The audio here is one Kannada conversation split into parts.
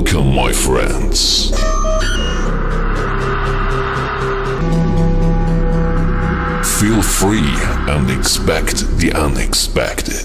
Welcome, my friends. Feel free and expect the unexpected.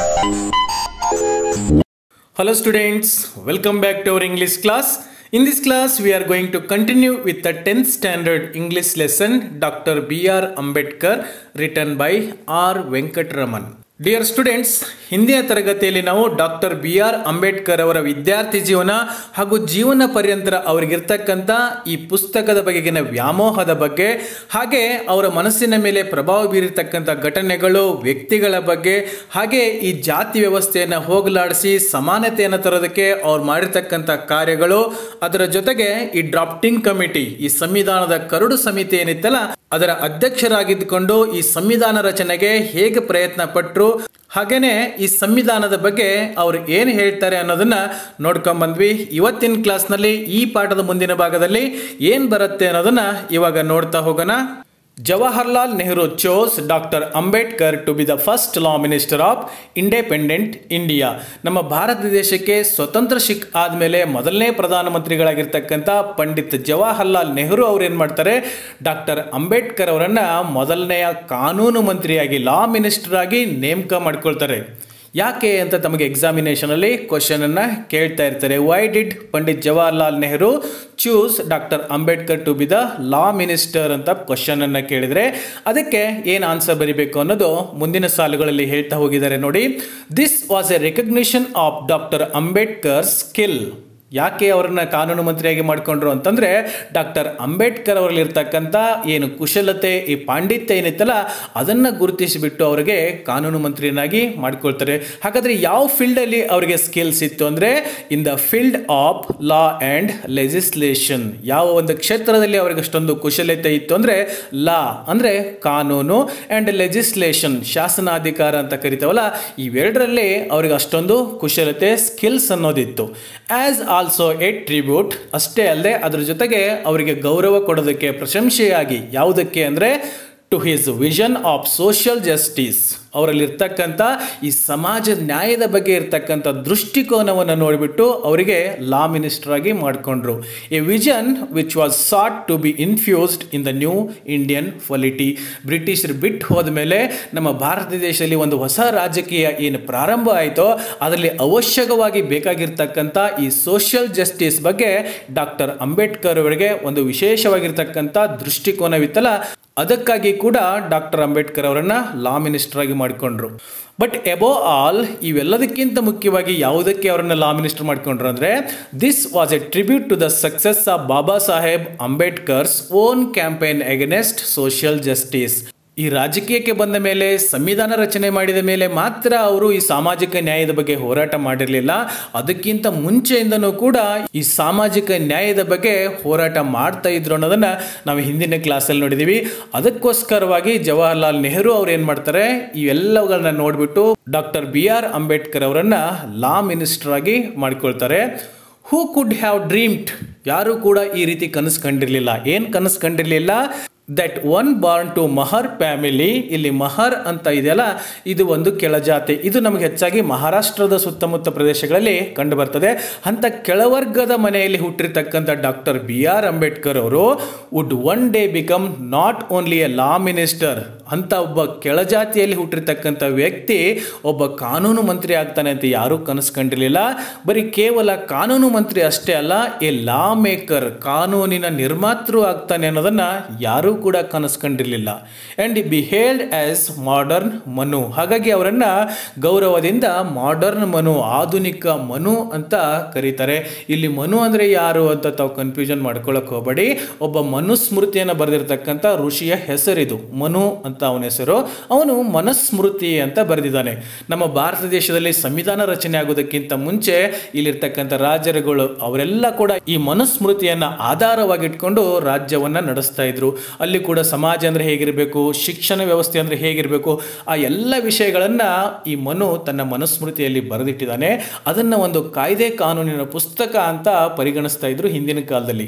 Hello students, welcome back to our English class. In this class, we are going to continue with the 10th standard English lesson, Dr. B.R. Ambedkar, written by R. Venkatraman. Dear students ಹಿಂದಿನ ತರಗತಿಯಲ್ಲಿ ನಾವು ಡಾಕ್ಟರ್ ಬಿ ಆರ್ ಅಂಬೇಡ್ಕರ್ ಅವರ ವಿದ್ಯಾರ್ಥಿ ಜೀವನ ಹಾಗೂ ಜೀವನ ಪರ್ಯಂತರ ಅವರಿಗಿರ್ತಕ್ಕಂಥ ಈ ಪುಸ್ತಕದ ಬಗೆಗಿನ ವ್ಯಾಮೋಹದ ಬಗ್ಗೆ ಹಾಗೆ ಅವರ ಮನಸ್ಸಿನ ಮೇಲೆ ಪ್ರಭಾವ ಬೀರಿರ್ತಕ್ಕಂಥ ಘಟನೆಗಳು ವ್ಯಕ್ತಿಗಳ ಬಗ್ಗೆ ಹಾಗೆ ಈ ಜಾತಿ ವ್ಯವಸ್ಥೆಯನ್ನು ಹೋಗಲಾಡಿಸಿ ಸಮಾನತೆಯನ್ನು ತರೋದಕ್ಕೆ ಅವ್ರು ಮಾಡಿರ್ತಕ್ಕಂಥ ಕಾರ್ಯಗಳು ಅದರ ಜೊತೆಗೆ ಈ ಡ್ರಾಫ್ಟಿಂಗ್ ಕಮಿಟಿ ಈ ಸಂವಿಧಾನದ ಕರಡು ಸಮಿತಿ ಏನಿತ್ತಲ್ಲ ಅದರ ಅಧ್ಯಕ್ಷರಾಗಿದ್ದುಕೊಂಡು ಈ ಸಂವಿಧಾನ ರಚನೆಗೆ ಹೇಗೆ ಪ್ರಯತ್ನ ಪಟ್ಟರು ಹಾಗೇನೆ ಈ ಸಂವಿಧಾನದ ಬಗ್ಗೆ ಅವರು ಏನು ಹೇಳ್ತಾರೆ ಅನ್ನೋದನ್ನ ನೋಡ್ಕೊಂಡ್ ಬಂದ್ವಿ ಇವತ್ತಿನ ಕ್ಲಾಸ್ನಲ್ಲಿ ಈ ಪಾಠದ ಮುಂದಿನ ಭಾಗದಲ್ಲಿ ಏನು ಬರುತ್ತೆ ಅನ್ನೋದನ್ನ ಇವಾಗ ನೋಡ್ತಾ ಹೋಗೋಣ Jawaharlal Nehru chose doctor Ambedkar to be the first law minister of independent India ನಮ್ಮ ಭಾರತ ದೇಶಕ್ಕೆ ಸ್ವತಂತ್ರ ಸಿಕ್ ಆದಮೇಲೆ ಮೊದಲನೇ ಪ್ರಧಾನಮಂತ್ರಿಗಳಾಗಿರ್ತಕ್ಕಂಥ ಪಂಡಿತ್ ಜವಾಹರ್ಲಾಲ್ ನೆಹರು ಅವ್ರು ಏನು ಮಾಡ್ತಾರೆ ಡಾಕ್ಟರ್ ಅಂಬೇಡ್ಕರ್ ಅವರನ್ನು ಮೊದಲನೆಯ ಕಾನೂನು ಮಂತ್ರಿಯಾಗಿ ಲಾ ಮಿನಿಸ್ಟರ್ ಆಗಿ ನೇಮಕ ಮಾಡ್ಕೊಳ್ತಾರೆ ಯಾಕೆ ಅಂತ ತಮಗೆ ಎಕ್ಸಾಮಿನೇಷನಲ್ಲಿ ಕ್ವಶನನ್ನು ಕೇಳ್ತಾ ಇರ್ತಾರೆ why did Pandit Jawaharlal Nehru choose doctor Ambedkar to be the law minister ಅಂತ ಕ್ವಶನನ್ನು ಕೇಳಿದರೆ ಅದಕ್ಕೆ ಏನು ಆನ್ಸರ್ ಬರೀಬೇಕು ಅನ್ನೋದು ಮುಂದಿನ ಸಾಲುಗಳಲ್ಲಿ ಹೇಳ್ತಾ ಹೋಗಿದ್ದಾರೆ ನೋಡಿ this was a recognition of doctor Ambedkar skill ಯಾಕೆ ಅವರನ್ನ ಕಾನೂನು ಮಂತ್ರಿಯಾಗಿ ಮಾಡಿಕೊಂಡ್ರು ಅಂತಂದ್ರೆ ಡಾಕ್ಟರ್ ಅಂಬೇಡ್ಕರ್ ಅವರಲ್ಲಿ ಇರ್ತಕ್ಕಂಥ ಏನು ಕುಶಲತೆ ಈ ಪಾಂಡಿತ್ಯ ಏನಿತ್ತಲ್ಲ ಅದನ್ನ ಗುರುತಿಸಿಬಿಟ್ಟು ಅವರಿಗೆ ಕಾನೂನು ಮಂತ್ರಿಯನ್ನಾಗಿ ಮಾಡ್ಕೊಳ್ತಾರೆ ಹಾಗಾದ್ರೆ ಯಾವ ಫೀಲ್ಡ್ ಅಲ್ಲಿ ಅವರಿಗೆ ಸ್ಕಿಲ್ಸ್ ಇತ್ತು ಅಂದ್ರೆ in the field of law and legislation ಯಾವ ಒಂದು ಕ್ಷೇತ್ರದಲ್ಲಿ ಅವರಿಗೆ ಅಷ್ಟೊಂದು ಕುಶಲತೆ ಇತ್ತು ಅಂದ್ರೆ ಲಾ ಅಂದ್ರೆ ಕಾನೂನು ಅಂಡ್ ಲೆಜಿಸ್ಲೇಷನ್ ಶಾಸನಾಧಿಕಾರ ಅಂತ ಕರಿತಾವಲ್ಲ ಇವೆರಡರಲ್ಲಿ ಅವರಿಗೆ ಅಷ್ಟೊಂದು ಕುಶಲತೆ ಸ್ಕಿಲ್ಸ್ ಅನ್ನೋದಿತ್ತು ಆಸ್ ಆಲ್ಸೋ ಎ ಟ್ರಿಬ್ಯೂಟ್ ಅಷ್ಟೇ ಅಲ್ಲದೆ ಅದ್ರ ಜೊತೆಗೆ ಅವರಿಗೆ ಗೌರವ ಕೊಡೋದಕ್ಕೆ ಪ್ರಶಂಸೆಯಾಗಿ ಯಾವುದಕ್ಕೆ ಅಂದರೆ to his vision of social justice ಅವರಲ್ಲಿರ್ತಕ್ಕಂಥ ಈ ಸಮಾಜ ನ್ಯಾಯದ ಬಗ್ಗೆ ಇರ್ತಕ್ಕಂಥ ದೃಷ್ಟಿಕೋನವನ್ನು ನೋಡಿಬಿಟ್ಟು ಅವರಿಗೆ ಲಾ ಮಿನಿಸ್ಟರ್ ಆಗಿ ಮಾಡಿಕೊಂಡ್ರು a vision which was sought to be infused in the new Indian polity ಬ್ರಿಟಿಷರು ಬಿಟ್ಟು ಹೋದ ಮೇಲೆ ನಮ್ಮ ಭಾರತ ದೇಶದಲ್ಲಿ ಒಂದು ಹೊಸ ರಾಜಕೀಯ ಏನು ಪ್ರಾರಂಭ ಆಯಿತೋ ಅದರಲ್ಲಿ ಅವಶ್ಯಕವಾಗಿ ಬೇಕಾಗಿರ್ತಕ್ಕಂಥ ಈ ಸೋಷಿಯಲ್ ಜಸ್ಟಿಸ್ ಬಗ್ಗೆ ಡಾಕ್ಟರ್ ಅಂಬೇಡ್ಕರ್ ಅವರಿಗೆ ಒಂದು ವಿಶೇಷವಾಗಿರ್ತಕ್ಕಂಥ ದೃಷ್ಟಿಕೋನವಿತ್ತಲ್ಲ ಅದಕ್ಕಾಗಿ ಕೂಡ ಡಾಕ್ಟರ್ ಅಂಬೇಡ್ಕರ್ ಅವರನ್ನ ಲಾ ಮಿನಿಸ್ಟರ್ ಆಗಿ ಮಾಡಿಕೊಂಡ್ರು ಬಟ್ ಎಬೋ ಆಲ್ ಇವೆಲ್ಲದಕ್ಕಿಂತ ಮುಖ್ಯವಾಗಿ ಯಾವುದಕ್ಕೆ ಅವರನ್ನ ಲಾ ಮಿನಿಸ್ಟರ್ ಮಾಡಿಕೊಂಡ್ರು ಅಂದರೆ this was a tribute to the success of Baba Saheb Ambedkar's own campaign against social justice ಈ ರಾಜಕೀಯಕ್ಕೆ ಬಂದ ಮೇಲೆ ಸಂವಿಧಾನ ರಚನೆ ಮಾಡಿದ ಮೇಲೆ ಮಾತ್ರ ಅವರು ಈ ಸಾಮಾಜಿಕ ನ್ಯಾಯದ ಬಗ್ಗೆ ಹೋರಾಟ ಮಾಡಿರಲಿಲ್ಲ ಅದಕ್ಕಿಂತ ಮುಂಚೆಯಿಂದನೂ ಕೂಡ ಈ ಸಾಮಾಜಿಕ ನ್ಯಾಯದ ಬಗ್ಗೆ ಹೋರಾಟ ಮಾಡ್ತಾ ಇದ್ರು ಅನ್ನೋದನ್ನ ನಾವು ಹಿಂದಿನ ಕ್ಲಾಸಲ್ಲಿ ನೋಡಿದೀವಿ ಅದಕ್ಕೋಸ್ಕರವಾಗಿ ಜವಾಹರ್ಲಾಲ್ ನೆಹರು ಅವ್ರು ಏನು ಮಾಡ್ತಾರೆ ಇವೆಲ್ಲವುಗಳನ್ನ ನೋಡಿಬಿಟ್ಟು ಡಾಕ್ಟರ್ ಬಿ ಆರ್ ಅಂಬೇಡ್ಕರ್ ಅವರನ್ನ ಲಾ ಮಿನಿಸ್ಟರ್ ಆಗಿ ಮಾಡ್ಕೊಳ್ತಾರೆ ಹೂ ಕುಡ್ ಹ್ಯಾವ್ ಡ್ರೀಮ್ಡ್ ಯಾರು ಕೂಡ ಈ ರೀತಿ ಕನಸು ಕಂಡಿರಲಿಲ್ಲ ಏನು ಕನಸು ಕಂಡಿರಲಿಲ್ಲ that one born to Mahar family ಇಲ್ಲಿ ಮಹರ್ ಅಂತ ಇದೆಯಲ್ಲ ಇದು ಒಂದು ಕೆಳಜಾತಿ ಇದು ನಮಗೆ ಹೆಚ್ಚಾಗಿ ಮಹಾರಾಷ್ಟ್ರದ ಸುತ್ತಮುತ್ತ ಪ್ರದೇಶಗಳಲ್ಲಿ ಕಂಡು ಬರ್ತದೆ ಅಂತ ಕೆಳವರ್ಗದ ಮನೆಯಲ್ಲಿ ಹುಟ್ಟಿರ್ತಕ್ಕಂಥ ಡಾಕ್ಟರ್ ಬಿ ಆರ್ ಅಂಬೇಡ್ಕರ್ ಅವರು would one day become not only a law minister ಅಂತ ಒಬ್ಬ ಕೆಳಜಾತಿಯಲ್ಲಿ ಹುಟ್ಟಿರ್ತಕ್ಕಂಥ ವ್ಯಕ್ತಿ ಒಬ್ಬ ಕಾನೂನು ಮಂತ್ರಿ ಆಗ್ತಾನೆ ಅಂತ ಯಾರೂ ಕನಸು ಕಂಡಿರಲಿಲ್ಲ ಬರೀ ಕೇವಲ ಕಾನೂನು ಮಂತ್ರಿ ಅಷ್ಟೇ ಅಲ್ಲ ಎ ಲಾ ಮೇಕರ್ ಕಾನೂನಿನ ನಿರ್ಮಾತೃ ಆಗ್ತಾನೆ ಅನ್ನೋದನ್ನ ಯಾರೂ ಕೂಡ ಕನಸು ಕಂಡಿರಲಿಲ್ಲ and beheld as modern Manu ಹಾಗಾಗಿ ಅವರನ್ನು ಗೌರವದಿಂದ ಮಾಡರ್ನ್ ಮನು ಆಧುನಿಕ ಮನು ಅಂತ ಕರೀತಾರೆ ಇಲ್ಲಿ ಮನು ಅಂದರೆ ಯಾರು ಅಂತ ತಾವು ಕನ್ಫ್ಯೂಷನ್ ಮಾಡ್ಕೊಳ್ಳೋಕೆ ಹೋಗಬೇಡಿ ಒಬ್ಬ ಮನುಸ್ಮೃತಿಯನ್ನು ಬರೆದಿರ್ತಕ್ಕಂಥ ಋಷಿಯ ಹೆಸರಿದು ಮನು ಅಂತ ಅವನ ಹೆಸರು ಅವನು ಮನಸ್ಮೃತಿ ಅಂತ ಬರೆದಿದ್ದಾನೆ ನಮ್ಮ ಭಾರತ ದೇಶದಲ್ಲಿ ಸಂವಿಧಾನ ರಚನೆ ಆಗೋದಕ್ಕಿಂತ ಮುಂಚೆ ಇಲ್ಲಿರ್ತಕ್ಕಂಥ ರಾಜರುಗಳು ಅವರೆಲ್ಲ ಕೂಡ ಈ ಮನುಸ್ಮೃತಿಯನ್ನು ಆಧಾರವಾಗಿಟ್ಕೊಂಡು ರಾಜ್ಯವನ್ನ ನಡೆಸ್ತಾ ಇದ್ರು ಅಲ್ಲಿ ಕೂಡ ಸಮಾಜ ಅಂದ್ರೆ ಹೇಗಿರಬೇಕು ಶಿಕ್ಷಣ ವ್ಯವಸ್ಥೆ ಅಂದ್ರೆ ಹೇಗಿರಬೇಕು ಆ ಎಲ್ಲ ವಿಷಯಗಳನ್ನ ಈ ಮನು ತನ್ನ ಮನುಸ್ಮೃತಿಯಲ್ಲಿ ಬರೆದಿಟ್ಟಿದ್ದಾನೆ ಅದನ್ನ ಒಂದು ಕಾಯ್ದೆ ಕಾನೂನಿನ ಪುಸ್ತಕ ಅಂತ ಪರಿಗಣಿಸ್ತಾ ಇದ್ರು ಹಿಂದಿನ ಕಾಲದಲ್ಲಿ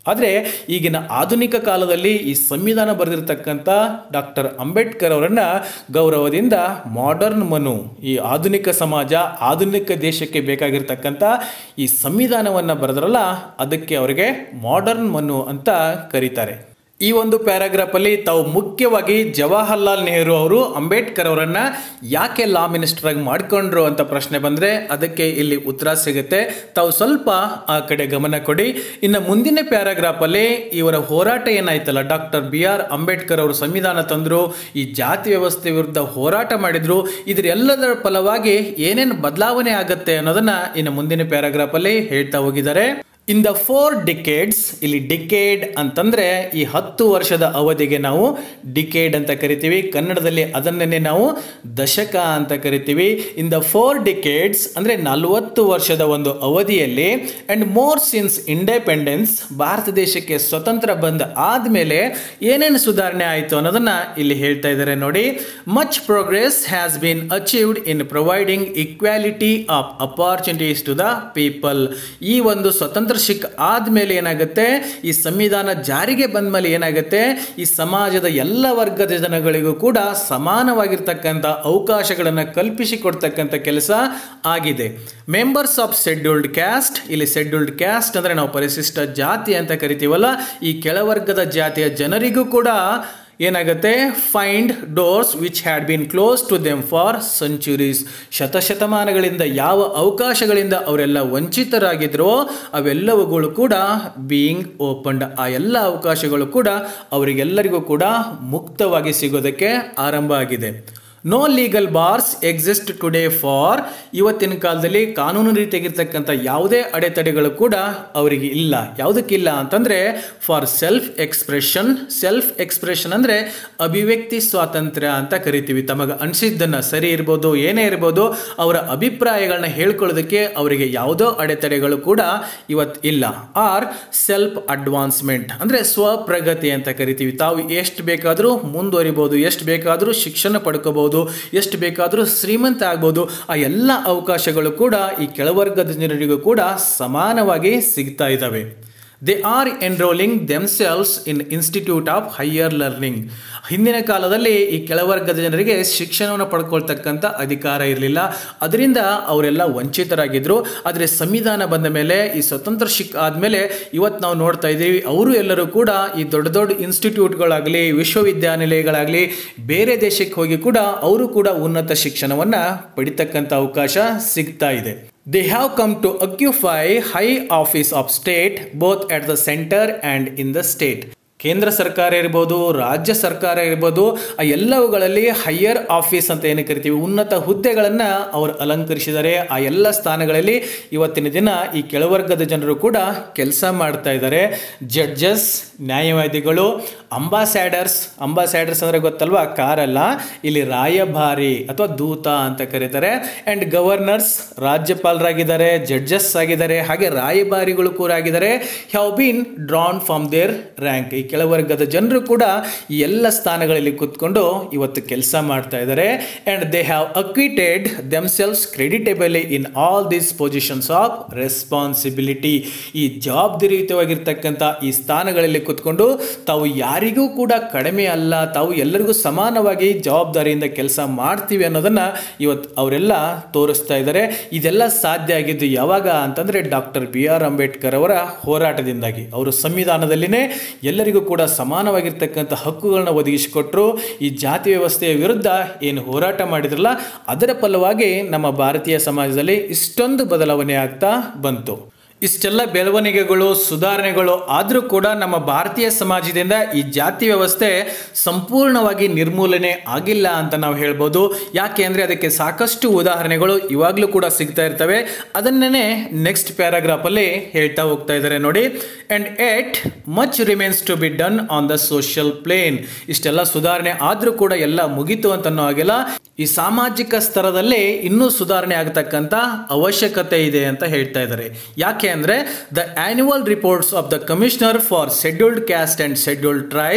ಆದರೆ ಈಗಿನ ಆಧುನಿಕ ಕಾಲದಲ್ಲಿ ಈ ಸಂವಿಧಾನ ಬರೆದಿರ್ತಕ್ಕಂಥ ಡಾಕ್ಟರ್ ಅಂಬೇಡ್ಕರ್ ಅವರನ್ನ ಗೌರವದಿಂದ ಮಾಡರ್ನ್ ಮನು ಈ ಆಧುನಿಕ ಸಮಾಜ ಆಧುನಿಕ ದೇಶಕ್ಕೆ ಬೇಕಾಗಿರ್ತಕ್ಕಂಥ ಈ ಸಂವಿಧಾನವನ್ನು ಬರೆದ್ರಲ್ಲ ಅದಕ್ಕೆ ಅವರಿಗೆ ಮಾಡರ್ನ್ ಮನು ಅಂತ ಕರೀತಾರೆ ಈ ಒಂದು ಪ್ಯಾರಾಗ್ರಾಫ್ ಅಲ್ಲಿ ತಾವು ಮುಖ್ಯವಾಗಿ ಜವಾಹರ್ಲಾಲ್ ನೆಹರು ಅವರು ಅಂಬೇಡ್ಕರ್ ಅವರನ್ನ ಯಾಕೆ ಲಾ ಮಿನಿಸ್ಟರ್ ಆಗಿ ಮಾಡ್ಕೊಂಡ್ರು ಅಂತ ಪ್ರಶ್ನೆ ಬಂದ್ರೆ ಅದಕ್ಕೆ ಇಲ್ಲಿ ಉತ್ತರ ಸಿಗುತ್ತೆ ತಾವು ಸ್ವಲ್ಪ ಆ ಕಡೆ ಗಮನ ಕೊಡಿ ಇನ್ನು ಮುಂದಿನ ಪ್ಯಾರಾಗ್ರಾಫ್ ಅಲ್ಲಿ ಇವರ ಹೋರಾಟ ಏನಾಯ್ತಲ್ಲ ಡಾಕ್ಟರ್ ಬಿ ಆರ್ ಅಂಬೇಡ್ಕರ್ ಅವರು ಸಂವಿಧಾನ ತಂದ್ರು ಈ ಜಾತಿ ವ್ಯವಸ್ಥೆ ವಿರುದ್ಧ ಹೋರಾಟ ಮಾಡಿದ್ರು ಇದ್ರ ಎಲ್ಲದರ ಫಲವಾಗಿ ಏನೇನು ಬದಲಾವಣೆ ಆಗುತ್ತೆ ಅನ್ನೋದನ್ನ ಇನ್ನು ಮುಂದಿನ ಪ್ಯಾರಾಗ್ರಾಫ್ ಅಲ್ಲಿ ಹೇಳ್ತಾ ಹೋಗಿದ್ದಾರೆ ಇನ್ ದ ಫೋರ್ ಡಿಕೇಡ್ಸ್ ಇಲ್ಲಿ ಡಿಕೇಡ್ ಅಂತಂದ್ರೆ ಈ ಹತ್ತು ವರ್ಷದ ಅವಧಿಗೆ ನಾವು ಡಿಕೇಡ್ ಅಂತ ಕರಿತೀವಿ ಕನ್ನಡದಲ್ಲಿ ಅದನ್ನೇ ನಾವು ದಶಕ ಅಂತ ಕರಿತೀವಿ ಇನ್ ದ ಫೋರ್ ಡಿಕೇಡ್ಸ್ ಅಂದ್ರೆ ನಲವತ್ತು ವರ್ಷದ ಒಂದು ಅವಧಿಯಲ್ಲಿ and more since independence Bharat ದೇಶಕ್ಕೆ ಸ್ವತಂತ್ರ ಬಂದ ಆದ್ಮೇಲೆ ಏನೇನು ಸುಧಾರಣೆ ಆಯಿತು ಅನ್ನೋದನ್ನ ಇಲ್ಲಿ ಹೇಳ್ತಾ ಇದ್ದಾರೆ ನೋಡಿ much progress has been achieved in providing equality of opportunities to the people ಈ ಒಂದು ಸ್ವತಂತ್ರ ಶಿಕ್ ಆದ್ಮೇಲೆ ಏನಾಗುತ್ತೆ ಈ ಸಂವಿಧಾನ ಜಾರಿಗೆ ಬಂದ ಮೇಲೆ ಏನಾಗುತ್ತೆ ಈ ಸಮಾಜದ ಎಲ್ಲ ವರ್ಗದ ಜನಗಳಿಗೂ ಕೂಡ ಸಮಾನವಾಗಿರ್ತಕ್ಕಂಥ ಅವಕಾಶಗಳನ್ನು ಕಲ್ಪಿಸಿಕೊಡ್ತಕ್ಕಂಥ ಕೆಲಸ ಆಗಿದೆ ಮೆಂಬರ್ಸ್ ಆಫ್ ಶೆಡ್ಯೂಲ್ಡ್ ಕ್ಯಾಸ್ಟ್ ಇಲ್ಲಿ ಶೆಡ್ಯೂಲ್ಡ್ ಕ್ಯಾಸ್ಟ್ ಅಂದ್ರೆ ನಾವು ಪರಿಶಿಷ್ಟ ಜಾತಿ ಅಂತ ಕರಿತೀವಲ್ಲ ಈ ಕೆಳವರ್ಗದ ಜಾತಿಯ ಜನರಿಗೂ ಕೂಡ ಏನಾಗುತ್ತೆ find doors which had been close to them for centuries ಶತಶತಮಾನಗಳಿಂದ ಯಾವ ಅವಕಾಶಗಳಿಂದ ಅವರೆಲ್ಲ ವಂಚಿತರಾಗಿದ್ರೋ ಅವೆಲ್ಲವುಗಳು ಕೂಡ ಬೀಯಿಂಗ್ ಓಪನ್ಡ್ ಆ ಎಲ್ಲ ಅವಕಾಶಗಳು ಕೂಡ ಅವರಿಗೆಲ್ಲರಿಗೂ ಕೂಡ ಮುಕ್ತವಾಗಿ ಸಿಗೋದಕ್ಕೆ ಆರಂಭ ಆಗಿದೆ no legal bars exist today for ಇವತ್ತಿನ ಕಾಲದಲ್ಲಿ ಕಾನೂನು ರೀತಿಯಾಗಿರ್ತಕ್ಕಂಥ ಯಾವುದೇ ಅಡೆತಡೆಗಳು ಕೂಡ ಅವರಿಗೆ ಇಲ್ಲ ಯಾವುದಕ್ಕಿಲ್ಲ ಅಂತಂದರೆ for self expression self expression ಅಂದರೆ ಅಭಿವ್ಯಕ್ತಿ ಸ್ವಾತಂತ್ರ್ಯ ಅಂತ ಕರಿತೀವಿ ತಮಗೆ ಅನಿಸಿದ್ದನ್ನು ಸರಿ ಇರ್ಬೋದು ಏನೇ ಇರ್ಬೋದು ಅವರ ಅಭಿಪ್ರಾಯಗಳನ್ನ ಹೇಳ್ಕೊಳ್ಳೋದಕ್ಕೆ ಅವರಿಗೆ ಯಾವುದೋ ಅಡೆತಡೆಗಳು ಕೂಡ ಇವತ್ತು ಇಲ್ಲ ಆರ್ ಸೆಲ್ಫ್ ಅಡ್ವಾನ್ಸ್ಮೆಂಟ್ ಅಂದರೆ ಸ್ವಪ್ರಗತಿ ಅಂತ ಕರಿತೀವಿ ತಾವು ಎಷ್ಟು ಬೇಕಾದರೂ ಮುಂದುವರಿಬೋದು ಎಷ್ಟು ಬೇಕಾದರೂ ಶಿಕ್ಷಣ ಪಡ್ಕೋಬಹುದು ಎಷ್ಟು ಬೇಕಾದರೂ ಶ್ರೀಮಂತ ಆಗ್ಬೋದು ಆ ಎಲ್ಲ ಅವಕಾಶಗಳು ಕೂಡ ಈ ಕೆಳವರ್ಗದ ಜನರಿಗೂ ಕೂಡ ಸಮಾನವಾಗಿ ಸಿಗ್ತಾ ಇದ್ದಾವೆ they are enrolling themselves in institute of higher learning ಹಿಂದಿನ ಕಾಲದಲ್ಲಿ ಈ ಕೆಳವರ್ಗದ ಜನರಿಗೆ ಶಿಕ್ಷಣವನ್ನು ಪಡ್ಕೊಳ್ತಕ್ಕಂಥ ಅಧಿಕಾರ ಇರಲಿಲ್ಲ ಅದರಿಂದ ಅವರೆಲ್ಲ ವಂಚಿತರಾಗಿದ್ದರು ಆದರೆ ಸಂವಿಧಾನ ಬಂದ ಮೇಲೆ ಈ ಸ್ವತಂತ್ರ ಶಿಕ್ ಆದಮೇಲೆ ಇವತ್ತು ನಾವು ನೋಡ್ತಾ ಇದ್ದೀವಿ ಅವರು ಎಲ್ಲರೂ ಕೂಡ ಈ ದೊಡ್ಡ ದೊಡ್ಡ ಇನ್ಸ್ಟಿಟ್ಯೂಟ್ಗಳಾಗಲಿ ವಿಶ್ವವಿದ್ಯಾನಿಲಯಗಳಾಗಲಿ ಬೇರೆ ದೇಶಕ್ಕೆ ಹೋಗಿ ಕೂಡ ಅವರು ಕೂಡ ಉನ್ನತ ಶಿಕ್ಷಣವನ್ನು ಪಡಿತಕ್ಕಂಥ ಅವಕಾಶ ಸಿಗ್ತಾ ಇದೆ They have come to occupy high office of state both at the center and in the state. ಕೇಂದ್ರ ಸರ್ಕಾರ ಇರ್ಬೋದು ರಾಜ್ಯ ಸರ್ಕಾರ ಇರ್ಬೋದು ಆ ಎಲ್ಲವುಗಳಲ್ಲಿ ಹೈಯರ್ ಆಫೀಸ್ ಅಂತ ಏನು ಕರಿತೀವಿ ಉನ್ನತ ಹುದ್ದೆಗಳನ್ನು ಅವರು ಅಲಂಕರಿಸಿದ್ದಾರೆ ಆ ಎಲ್ಲ ಸ್ಥಾನಗಳಲ್ಲಿ ಇವತ್ತಿನ ದಿನ ಈ ಕೆಳವರ್ಗದ ಜನರು ಕೂಡ ಕೆಲಸ ಮಾಡ್ತಾ ಇದ್ದಾರೆ ಜಡ್ಜಸ್ ನ್ಯಾಯವಾದಿಗಳು ಅಂಬಾಸ್ಯಾಡರ್ಸ್ ಅಂಬಾಸ್ಯಾಡರ್ಸ್ ಅಂದರೆ ಗೊತ್ತಲ್ವಾ ಕಾರಲ್ಲ ಇಲ್ಲಿ ರಾಯಭಾರಿ ಅಥವಾ ದೂತ ಅಂತ ಕರೀತಾರೆ ಆ್ಯಂಡ್ ಗವರ್ನರ್ಸ್ ರಾಜ್ಯಪಾಲರಾಗಿದ್ದಾರೆ ಜಡ್ಜಸ್ ಆಗಿದ್ದಾರೆ ಹಾಗೆ ರಾಯಭಾರಿಗಳು ಕೂಡ ಆಗಿದ್ದಾರೆ have been drawn from their rank ಈ ಕೆಳವರ್ಗದ ಜನರು ಕೂಡ ಈ ಎಲ್ಲ ಸ್ಥಾನಗಳಲ್ಲಿ ಕೂತ್ಕೊಂಡು ಇವತ್ತು ಕೆಲಸ ಮಾಡ್ತಾ ಇದ್ದಾರೆ and they have acquitted themselves creditably in all these positions of responsibility ಈ ಜವಾಬ್ದಾರಿಯುತವಾಗಿರ್ತಕ್ಕಂಥ ಈ ಸ್ಥಾನಗಳಲ್ಲಿ ಕೂತ್ಕೊಂಡು ತಾವು ಯಾರಿಗೂ ಕೂಡ ಕಡಿಮೆ ಅಲ್ಲ ತಾವು ಎಲ್ಲರಿಗೂ ಸಮಾನವಾಗಿ ಜವಾಬ್ದಾರಿಯಿಂದ ಕೆಲಸ ಮಾಡ್ತೀವಿ ಅನ್ನೋದನ್ನ ಇವತ್ತು ಅವರೆಲ್ಲ ತೋರಿಸ್ತಾ ಇದ್ದಾರೆ ಇದೆಲ್ಲ ಸಾಧ್ಯ ಆಗಿದ್ದು ಯಾವಾಗ ಅಂತಂದ್ರೆ ಡಾಕ್ಟರ್ ಬಿ ಆರ್ ಅಂಬೇಡ್ಕರ್ ಅವರ ಹೋರಾಟದಿಂದಾಗಿ ಅವರು ಸಂವಿಧಾನದಲ್ಲಿನೇ ಎಲ್ಲರಿಗೂ ಕೂಡ ಸಮಾನವಾಗಿರ್ತಕ್ಕಂಥ ಹಕ್ಕುಗಳನ್ನ ಒದಗಿಸಿಕೊಟ್ರು ಈ ಜಾತಿ ವ್ಯವಸ್ಥೆಯ ವಿರುದ್ಧ ಏನು ಹೋರಾಟ ಮಾಡಿದ್ರಲ್ಲ ಅದರ ಫಲವಾಗಿ ನಮ್ಮ ಭಾರತೀಯ ಸಮಾಜದಲ್ಲಿ ಇಷ್ಟೊಂದು ಬದಲಾವಣೆ ಆಗ್ತಾ ಬಂತು ಇಷ್ಟೆಲ್ಲ ಬೆಳವಣಿಗೆಗಳು ಸುಧಾರಣೆಗಳು ಆದರೂ ಕೂಡ ನಮ್ಮ ಭಾರತೀಯ ಸಮಾಜದಿಂದ ಈ ಜಾತಿ ವ್ಯವಸ್ಥೆ ಸಂಪೂರ್ಣವಾಗಿ ನಿರ್ಮೂಲನೆ ಆಗಿಲ್ಲ ಅಂತ ನಾವು ಹೇಳ್ಬೋದು ಯಾಕೆ ಅಂದರೆ ಅದಕ್ಕೆ ಸಾಕಷ್ಟು ಉದಾಹರಣೆಗಳು ಇವಾಗಲೂ ಕೂಡ ಸಿಗ್ತಾ ಇರ್ತವೆ ಅದನ್ನೇ ನೆಕ್ಸ್ಟ್ ಪ್ಯಾರಾಗ್ರಾಫಲ್ಲಿ ಹೇಳ್ತಾ ಹೋಗ್ತಾ ಇದ್ದಾರೆ ನೋಡಿ and yet much remains to be done on the social plane ಇಷ್ಟೆಲ್ಲ ಸುಧಾರಣೆ ಆದರೂ ಕೂಡ ಎಲ್ಲ ಮುಗೀತು ಅಂತನೋ ಆಗಿಲ್ಲ ಈ ಸಾಮಾಜಿಕ ಸ್ತರದಲ್ಲಿ ಇನ್ನೂ ಸುಧಾರಣೆ ಆಗತಕ್ಕಂಥ ಅವಶ್ಯಕತೆ ಇದೆ ಅಂತ ಹೇಳ್ತಾ ಇದ್ದಾರೆ ಯಾಕೆ ಅಂದರೆ the annual reports of the commissioner for scheduled caste and scheduled tribes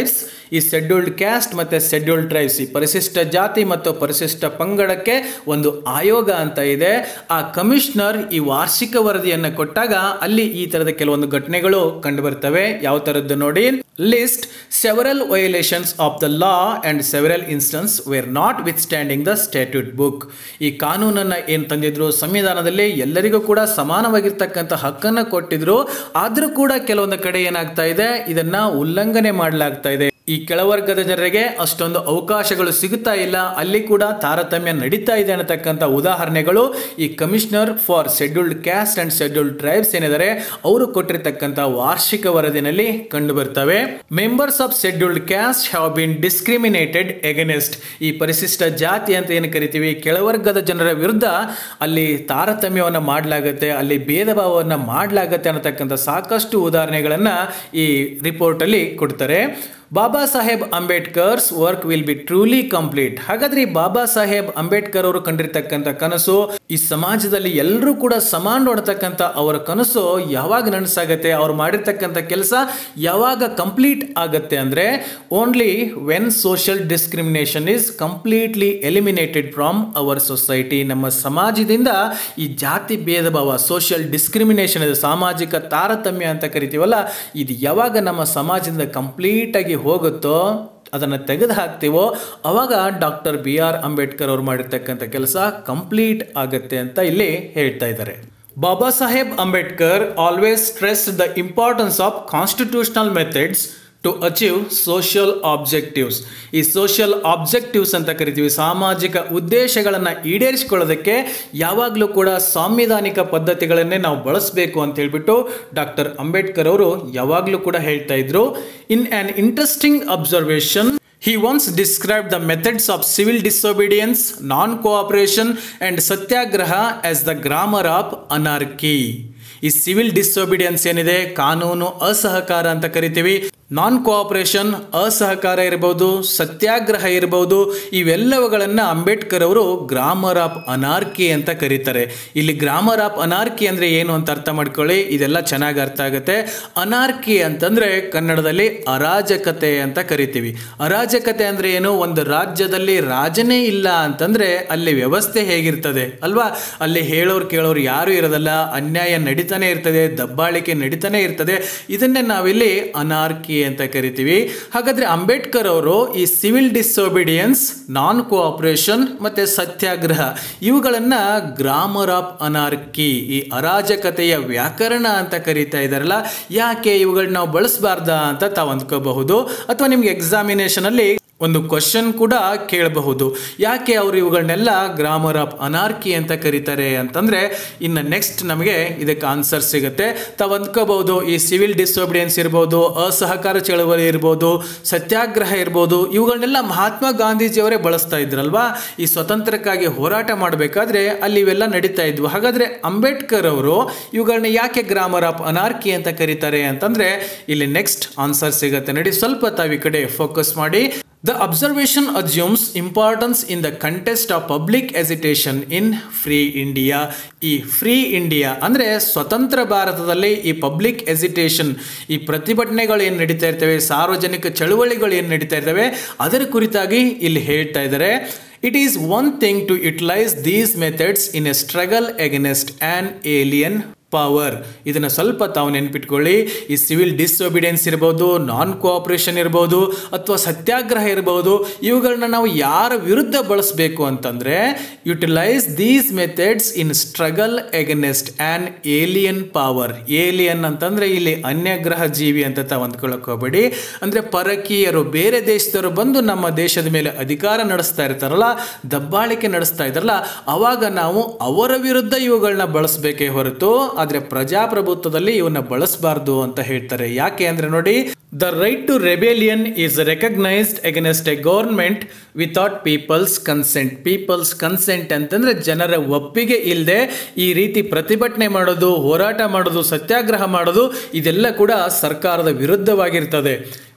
ಈ ಶೆಡ್ಯೂಲ್ಡ್ ಕ್ಯಾಸ್ಟ್ ಮತ್ತು ಶೆಡ್ಯೂಲ್ಡ್ ಟ್ರೈಬ್ಸ್ ಈ ಪರಿಶಿಷ್ಟ ಜಾತಿ ಮತ್ತು ಪರಿಶಿಷ್ಟ ಪಂಗಡಕ್ಕೆ ಒಂದು ಆಯೋಗ ಅಂತ ಇದೆ ಆ ಕಮಿಷನರ್ ಈ ವಾರ್ಷಿಕ ವರದಿಯನ್ನು ಕೊಟ್ಟಾಗ ಅಲ್ಲಿ ಈ ತರದ ಕೆಲವೊಂದು ಘಟನೆಗಳು ಕಂಡು ಬರ್ತವೆ ಯಾವ ತರದ್ದು ನೋಡಿ list several violations of the law and several instances where notwithstanding the statute book ಈ ಕಾನೂನನ್ನು ಏನು ತಂದಿದ್ರು ಸಂವಿಧಾನದಲ್ಲಿ ಎಲ್ಲರಿಗೂ ಕೂಡ ಸಮಾನವಾಗಿರ್ತಕ್ಕಂಥ ಹಕ್ಕನ್ನು ಕೊಟ್ಟಿದ್ರು ಆದರೂ ಕೂಡ ಕೆಲವೊಂದು ಕಡೆ ಏನಾಗ್ತಾ ಇದೆ ಇದನ್ನ ಉಲ್ಲಂಘನೆ ಮಾಡಲಾಗ್ತಾ ಇದೆ ಈ ಕೆಳವರ್ಗದ ಜನರಿಗೆ ಅಷ್ಟೊಂದು ಅವಕಾಶಗಳು ಸಿಗುತ್ತಾ ಇಲ್ಲ ಅಲ್ಲಿ ಕೂಡ ತಾರತಮ್ಯ ನಡೀತಾ ಇದೆ ಅನ್ನತಕ್ಕಂಥ ಉದಾಹರಣೆಗಳು ಈ commissioner for scheduled caste and scheduled tribes ಏನಿದ್ದಾರೆ ಅವರು ಕೊಟ್ಟಿರ್ತಕ್ಕಂಥ ವಾರ್ಷಿಕ ವರದಿನಲ್ಲಿ ಕಂಡು ಬರ್ತವೆ members of scheduled caste have been discriminated against ಈ ಪರಿಶಿಷ್ಟ ಜಾತಿ ಅಂತ ಏನು ಕರಿತೀವಿ ಕೆಳವರ್ಗದ ಜನರ ವಿರುದ್ಧ ಅಲ್ಲಿ ತಾರತಮ್ಯವನ್ನು ಮಾಡಲಾಗುತ್ತೆ ಅಲ್ಲಿ ಭೇದ ಭಾವವನ್ನು ಮಾಡಲಾಗುತ್ತೆ ಅನ್ನತಕ್ಕಂಥ ಸಾಕಷ್ಟು ಉದಾಹರಣೆಗಳನ್ನು ಈ ರಿಪೋರ್ಟಲ್ಲಿ ಕೊಡ್ತಾರೆ Baba Saheb Ambedkar's work will be truly complete ಹಾಗಾದ್ರೆ ಈ ಬಾಬಾ ಸಾಹೇಬ್ ಅಂಬೇಡ್ಕರ್ ಅವರು ಕಂಡಿರ್ತಕ್ಕಂಥ ಕನಸು ಈ ಸಮಾಜದಲ್ಲಿ ಎಲ್ಲರೂ ಕೂಡ ಸಮಾನ ನೋಡ್ತಕ್ಕಂಥ ಅವರ ಕನಸು ಯಾವಾಗ ನನಸಾಗತ್ತೆ ಅವ್ರು ಮಾಡಿರ್ತಕ್ಕಂಥ ಕೆಲಸ ಯಾವಾಗ ಕಂಪ್ಲೀಟ್ ಆಗತ್ತೆ ಅಂದ್ರೆ only when social discrimination is completely eliminated from our society ನಮ್ಮ ಸಮಾಜದಿಂದ ಈ ಜಾತಿ ಭೇದ ಭಾವ ಸೋಷಿಯಲ್ ಡಿಸ್ಕ್ರಿಮಿನೇಷನ್ ಇದು ಸಾಮಾಜಿಕ ತಾರತಮ್ಯ ಅಂತ ಕರಿತೀವಲ್ಲ ಇದು ಯಾವಾಗ ನಮ್ಮ ಸಮಾಜದಿಂದ ಕಂಪ್ಲೀಟ್ ಆಗಿ ಹೋಗುತ್ತೋ ಅದನ್ನು ತೆಗೆದು ಹಾಕ್ತೀವೋ ಅವಾಗ ಡಾಕ್ಟರ್ ಬಿ ಆರ್ ಅಂಬೇಡ್ಕರ್ ಅವರು ಮಾಡಿರ್ತಕ್ಕಂಥ ಕೆಲಸ ಕಂಪ್ಲೀಟ್ ಆಗುತ್ತೆ ಅಂತ ಇಲ್ಲಿ ಹೇಳ್ತಾ ಇದ್ದಾರೆ Baba Saheb Ambedkar always stress the importance of constitutional methods to achieve social objectives ಈ ಸೋಷಿಯಲ್ ಆಬ್ಜೆಕ್ಟಿವ್ಸ್ ಅಂತ ಕರಿತೀವಿ ಸಾಮಾಜಿಕ ಉದ್ದೇಶಗಳನ್ನು ಈಡೇರಿಸಿಕೊಳ್ಳೋದಕ್ಕೆ ಯಾವಾಗಲೂ ಕೂಡ ಸಾಂವಿಧಾನಿಕ ಪದ್ಧತಿಗಳನ್ನೇ ನಾವು ಬಳಸಬೇಕು ಅಂತ ಹೇಳ್ಬಿಟ್ಟು ಡಾಕ್ಟರ್ ಅಂಬೇಡ್ಕರ್ ಅವರು ಯಾವಾಗಲೂ ಕೂಡ ಹೇಳ್ತಾ ಇದ್ರು in an interesting observation He once described the methods of civil disobedience, non cooperation, and satyagraha as the grammar of anarchy. ಈ ಸಿವಿಲ್ ಡಿಸೊಬಿಡಿಯನ್ಸ್ ಏನಿದೆ ಕಾನೂನು ಅಸಹಕಾರ ಅಂತ ಕರಿತೀವಿ ನಾನ್ ಕೋಆಪರೇಷನ್ ಅಸಹಕಾರ ಇರಬಹುದು ಸತ್ಯಾಗ್ರಹ ಇರಬಹುದು ಇವೆಲ್ಲವುಗಳನ್ನು ಅಂಬೇಡ್ಕರ್ ಅವರು ಗ್ರಾಮರ್ ಆಫ್ ಅನಾರ್ಕಿ ಅಂತ ಕರೀತಾರೆ ಇಲ್ಲಿ ಗ್ರಾಮರ್ ಆಫ್ ಅನಾರ್ಕಿ ಅಂದ್ರೆ ಏನು ಅಂತ ಅರ್ಥ ಮಾಡ್ಕೊಳ್ಳಿ ಇದೆಲ್ಲ ಚೆನ್ನಾಗಿ ಅರ್ಥ ಆಗುತ್ತೆ ಅನಾರ್ಕಿ ಅಂತಂದ್ರೆ ಕನ್ನಡದಲ್ಲಿ ಅರಾಜಕತೆ ಅಂತ ಕರಿತೀವಿ ಅರಾಜಕತೆ ಅಂದ್ರೆ ಏನು ಒಂದು ರಾಜ್ಯದಲ್ಲಿ ರಾಜನೇ ಇಲ್ಲ ಅಂತಂದ್ರೆ ಅಲ್ಲಿ ವ್ಯವಸ್ಥೆ ಹೇಗಿರ್ತದೆ ಅಲ್ವಾ ಅಲ್ಲಿ ಹೇಳೋರು ಕೇಳೋರು ಯಾರು ಇರೋದಲ್ಲ ಅನ್ಯಾಯ ನಡೀತಾನೆ ಇರ್ತದೆ ದಬ್ಬಾಳಿಕೆ ನಡೀತಾನೆ ಇರ್ತದೆ ಇದನ್ನೇ ನಾವಿಲ್ಲಿ ಅನಾರ್ಕಿ ಅಂತ ಕರಿತೀವಿ ಹಾಗಾದ್ರೆ ಅಂಬೇಡ್ಕರ್ ಅವರು ಈ ಸಿವಿಲ್ ಡಿಸೊಬಿಡಿಯನ್ಸ್ ನಾನ್ ಕೋಆಪರೇಷನ್ ಮತ್ತೆ ಸತ್ಯಾಗ್ರಹ ಇವುಗಳನ್ನ ಗ್ರಾಮರ್ ಆಫ್ ಅನಾರ್ಕಿ ಈ ಅರಾಜಕತೆಯ ವ್ಯಾಕರಣ ಅಂತ ಕರೀತಾ ಇದಾರಲ್ಲ ಯಾಕೆ ಇವುಗಳನ್ನ ನಾವು ಬಳಸಬಾರ್ದಾ ಅಂತ ತಾವು ಅಂದ್ಕೋಬಹುದು ಅಥವಾ ನಿಮ್ಗೆ ಎಕ್ಸಾಮಿನೇಷನ್ ಅಲ್ಲಿ ಒಂದು ಕ್ವಶನ್ ಕೂಡ ಕೇಳಬಹುದು ಯಾಕೆ ಅವರು ಇವುಗಳನ್ನೆಲ್ಲ ಗ್ರಾಮರ್ ಆಫ್ ಅನಾರ್ಕಿ ಅಂತ ಕರೀತಾರೆ ಅಂತಂದ್ರೆ ಇನ್ನು ನೆಕ್ಸ್ಟ್ ನಮಗೆ ಇದಕ್ಕೆ ಆನ್ಸರ್ ಸಿಗುತ್ತೆ ತಾವು ಅಂದ್ಕೋಬಹುದು ಈ ಸಿವಿಲ್ ಡಿಸೊಬಿಡಿಯನ್ಸ್ ಇರ್ಬೋದು ಅಸಹಕಾರ ಚಳವಳಿ ಇರ್ಬೋದು ಸತ್ಯಾಗ್ರಹ ಇರ್ಬೋದು ಇವುಗಳನ್ನೆಲ್ಲ ಮಹಾತ್ಮ ಗಾಂಧೀಜಿಯವರೇ ಬಳಸ್ತಾ ಇದ್ರಲ್ವಾ ಈ ಸ್ವತಂತ್ರಕ್ಕಾಗಿ ಹೋರಾಟ ಮಾಡಬೇಕಾದ್ರೆ ಅಲ್ಲಿ ಇವೆಲ್ಲ ನಡೀತಾ ಇದ್ವು ಹಾಗಾದ್ರೆ ಅಂಬೇಡ್ಕರ್ ಅವರು ಇವುಗಳನ್ನ ಯಾಕೆ ಗ್ರಾಮರ್ ಆಫ್ ಅನಾರ್ಕಿ ಅಂತ ಕರೀತಾರೆ ಅಂತಂದ್ರೆ ಇಲ್ಲಿ ನೆಕ್ಸ್ಟ್ ಆನ್ಸರ್ ಸಿಗುತ್ತೆ ನೋಡಿ ಸ್ವಲ್ಪ ತಾವು ಈ ಕಡೆ ಫೋಕಸ್ ಮಾಡಿ The observation assumes importance in the context of public agitation in free India. ಈ ಫ್ರೀ ಇಂಡಿಯಾ ಅಂದರೆ ಸ್ವತಂತ್ರ ಭಾರತದಲ್ಲಿ ಈ ಪಬ್ಲಿಕ್ ಎಜಿಟೇಷನ್ ಈ ಪ್ರತಿಭಟನೆಗಳು ಏನು ನಡೀತಾ ಇರ್ತವೆ ಸಾರ್ವಜನಿಕ ಚಳುವಳಿಗಳು ಏನು ನಡೀತಾ ಇರ್ತವೆ ಅದರ ಕುರಿತಾಗಿ ಇಲ್ಲಿ ಹೇಳ್ತಾ ಇದ್ದಾರೆ it is one thing to utilise these methods in a struggle against an alien power ಇದನ್ನು ಸ್ವಲ್ಪ ತಾವು ನೆನ್ಪಿಟ್ಕೊಳ್ಳಿ ಈ ಸಿವಿಲ್ ಡಿಸ್ಒಬಿಡಿಯನ್ಸ್ ಇರ್ಬೋದು ನಾನ್ ಕೋಆಪರೇಷನ್ ಇರ್ಬೋದು ಅಥವಾ ಸತ್ಯಾಗ್ರಹ ಇರ್ಬೋದು ಇವುಗಳನ್ನ ನಾವು ಯಾರ ವಿರುದ್ಧ ಬಳಸಬೇಕು ಅಂತಂದ್ರೆ utilise these methods in struggle against an alien power alien ಅಂತಂದ್ರೆ ಇಲ್ಲಿ ಅನ್ಯಗ್ರಹ ಜೀವಿ ಅಂತ ತಾವು ಅಂದ್ಕೊಳ್ಳೋಕೆ ಹೋಗಬೇಡಿ ಅಂದ್ರೆ ಪರಕೀಯರು ಬೇರೆ ದೇಶದವರು ಬಂದು ನಮ್ಮ ದೇಶದ ಮೇಲೆ ಅಧಿಕಾರ ನಡೆಸ್ತಾ ಇರ್ತಾರಲ್ಲ ದಬ್ಬಾಳಿಕೆ ನಡೆಸ್ತಾ ಇದ್ದಾರಲ್ಲ ಅವಾಗ ನಾವು ಅವರ ವಿರುದ್ಧ ಇವುಗಳನ್ನ ಬಳಸಬೇಕೇ ಹೊರತು ಆದರೆ ಪ್ರಜಾಪ್ರಭುತ್ವದಲ್ಲಿ ಇವನ್ನ ಬಳಸಬಾರ್ದು ಅಂತ ಹೇಳ್ತಾರೆ ಯಾಕೆ ಅಂದ್ರೆ ನೋಡಿ the right to rebellion is recognised against a government without people's consent people's consent ಅಂತಂದ್ರೆ ಜನರ ಒಪ್ಪಿಗೆ ಇಲ್ಲದೆ ಈ ರೀತಿ ಪ್ರತಿಭಟನೆ ಮಾಡೋದು ಹೋರಾಟ ಮಾಡೋದು ಸತ್ಯಾಗ್ರಹ ಮಾಡೋದು ಇದೆಲ್ಲ ಕೂಡ ಸರ್ಕಾರದ ವಿರುದ್ಧವಾಗಿರ್ತದೆ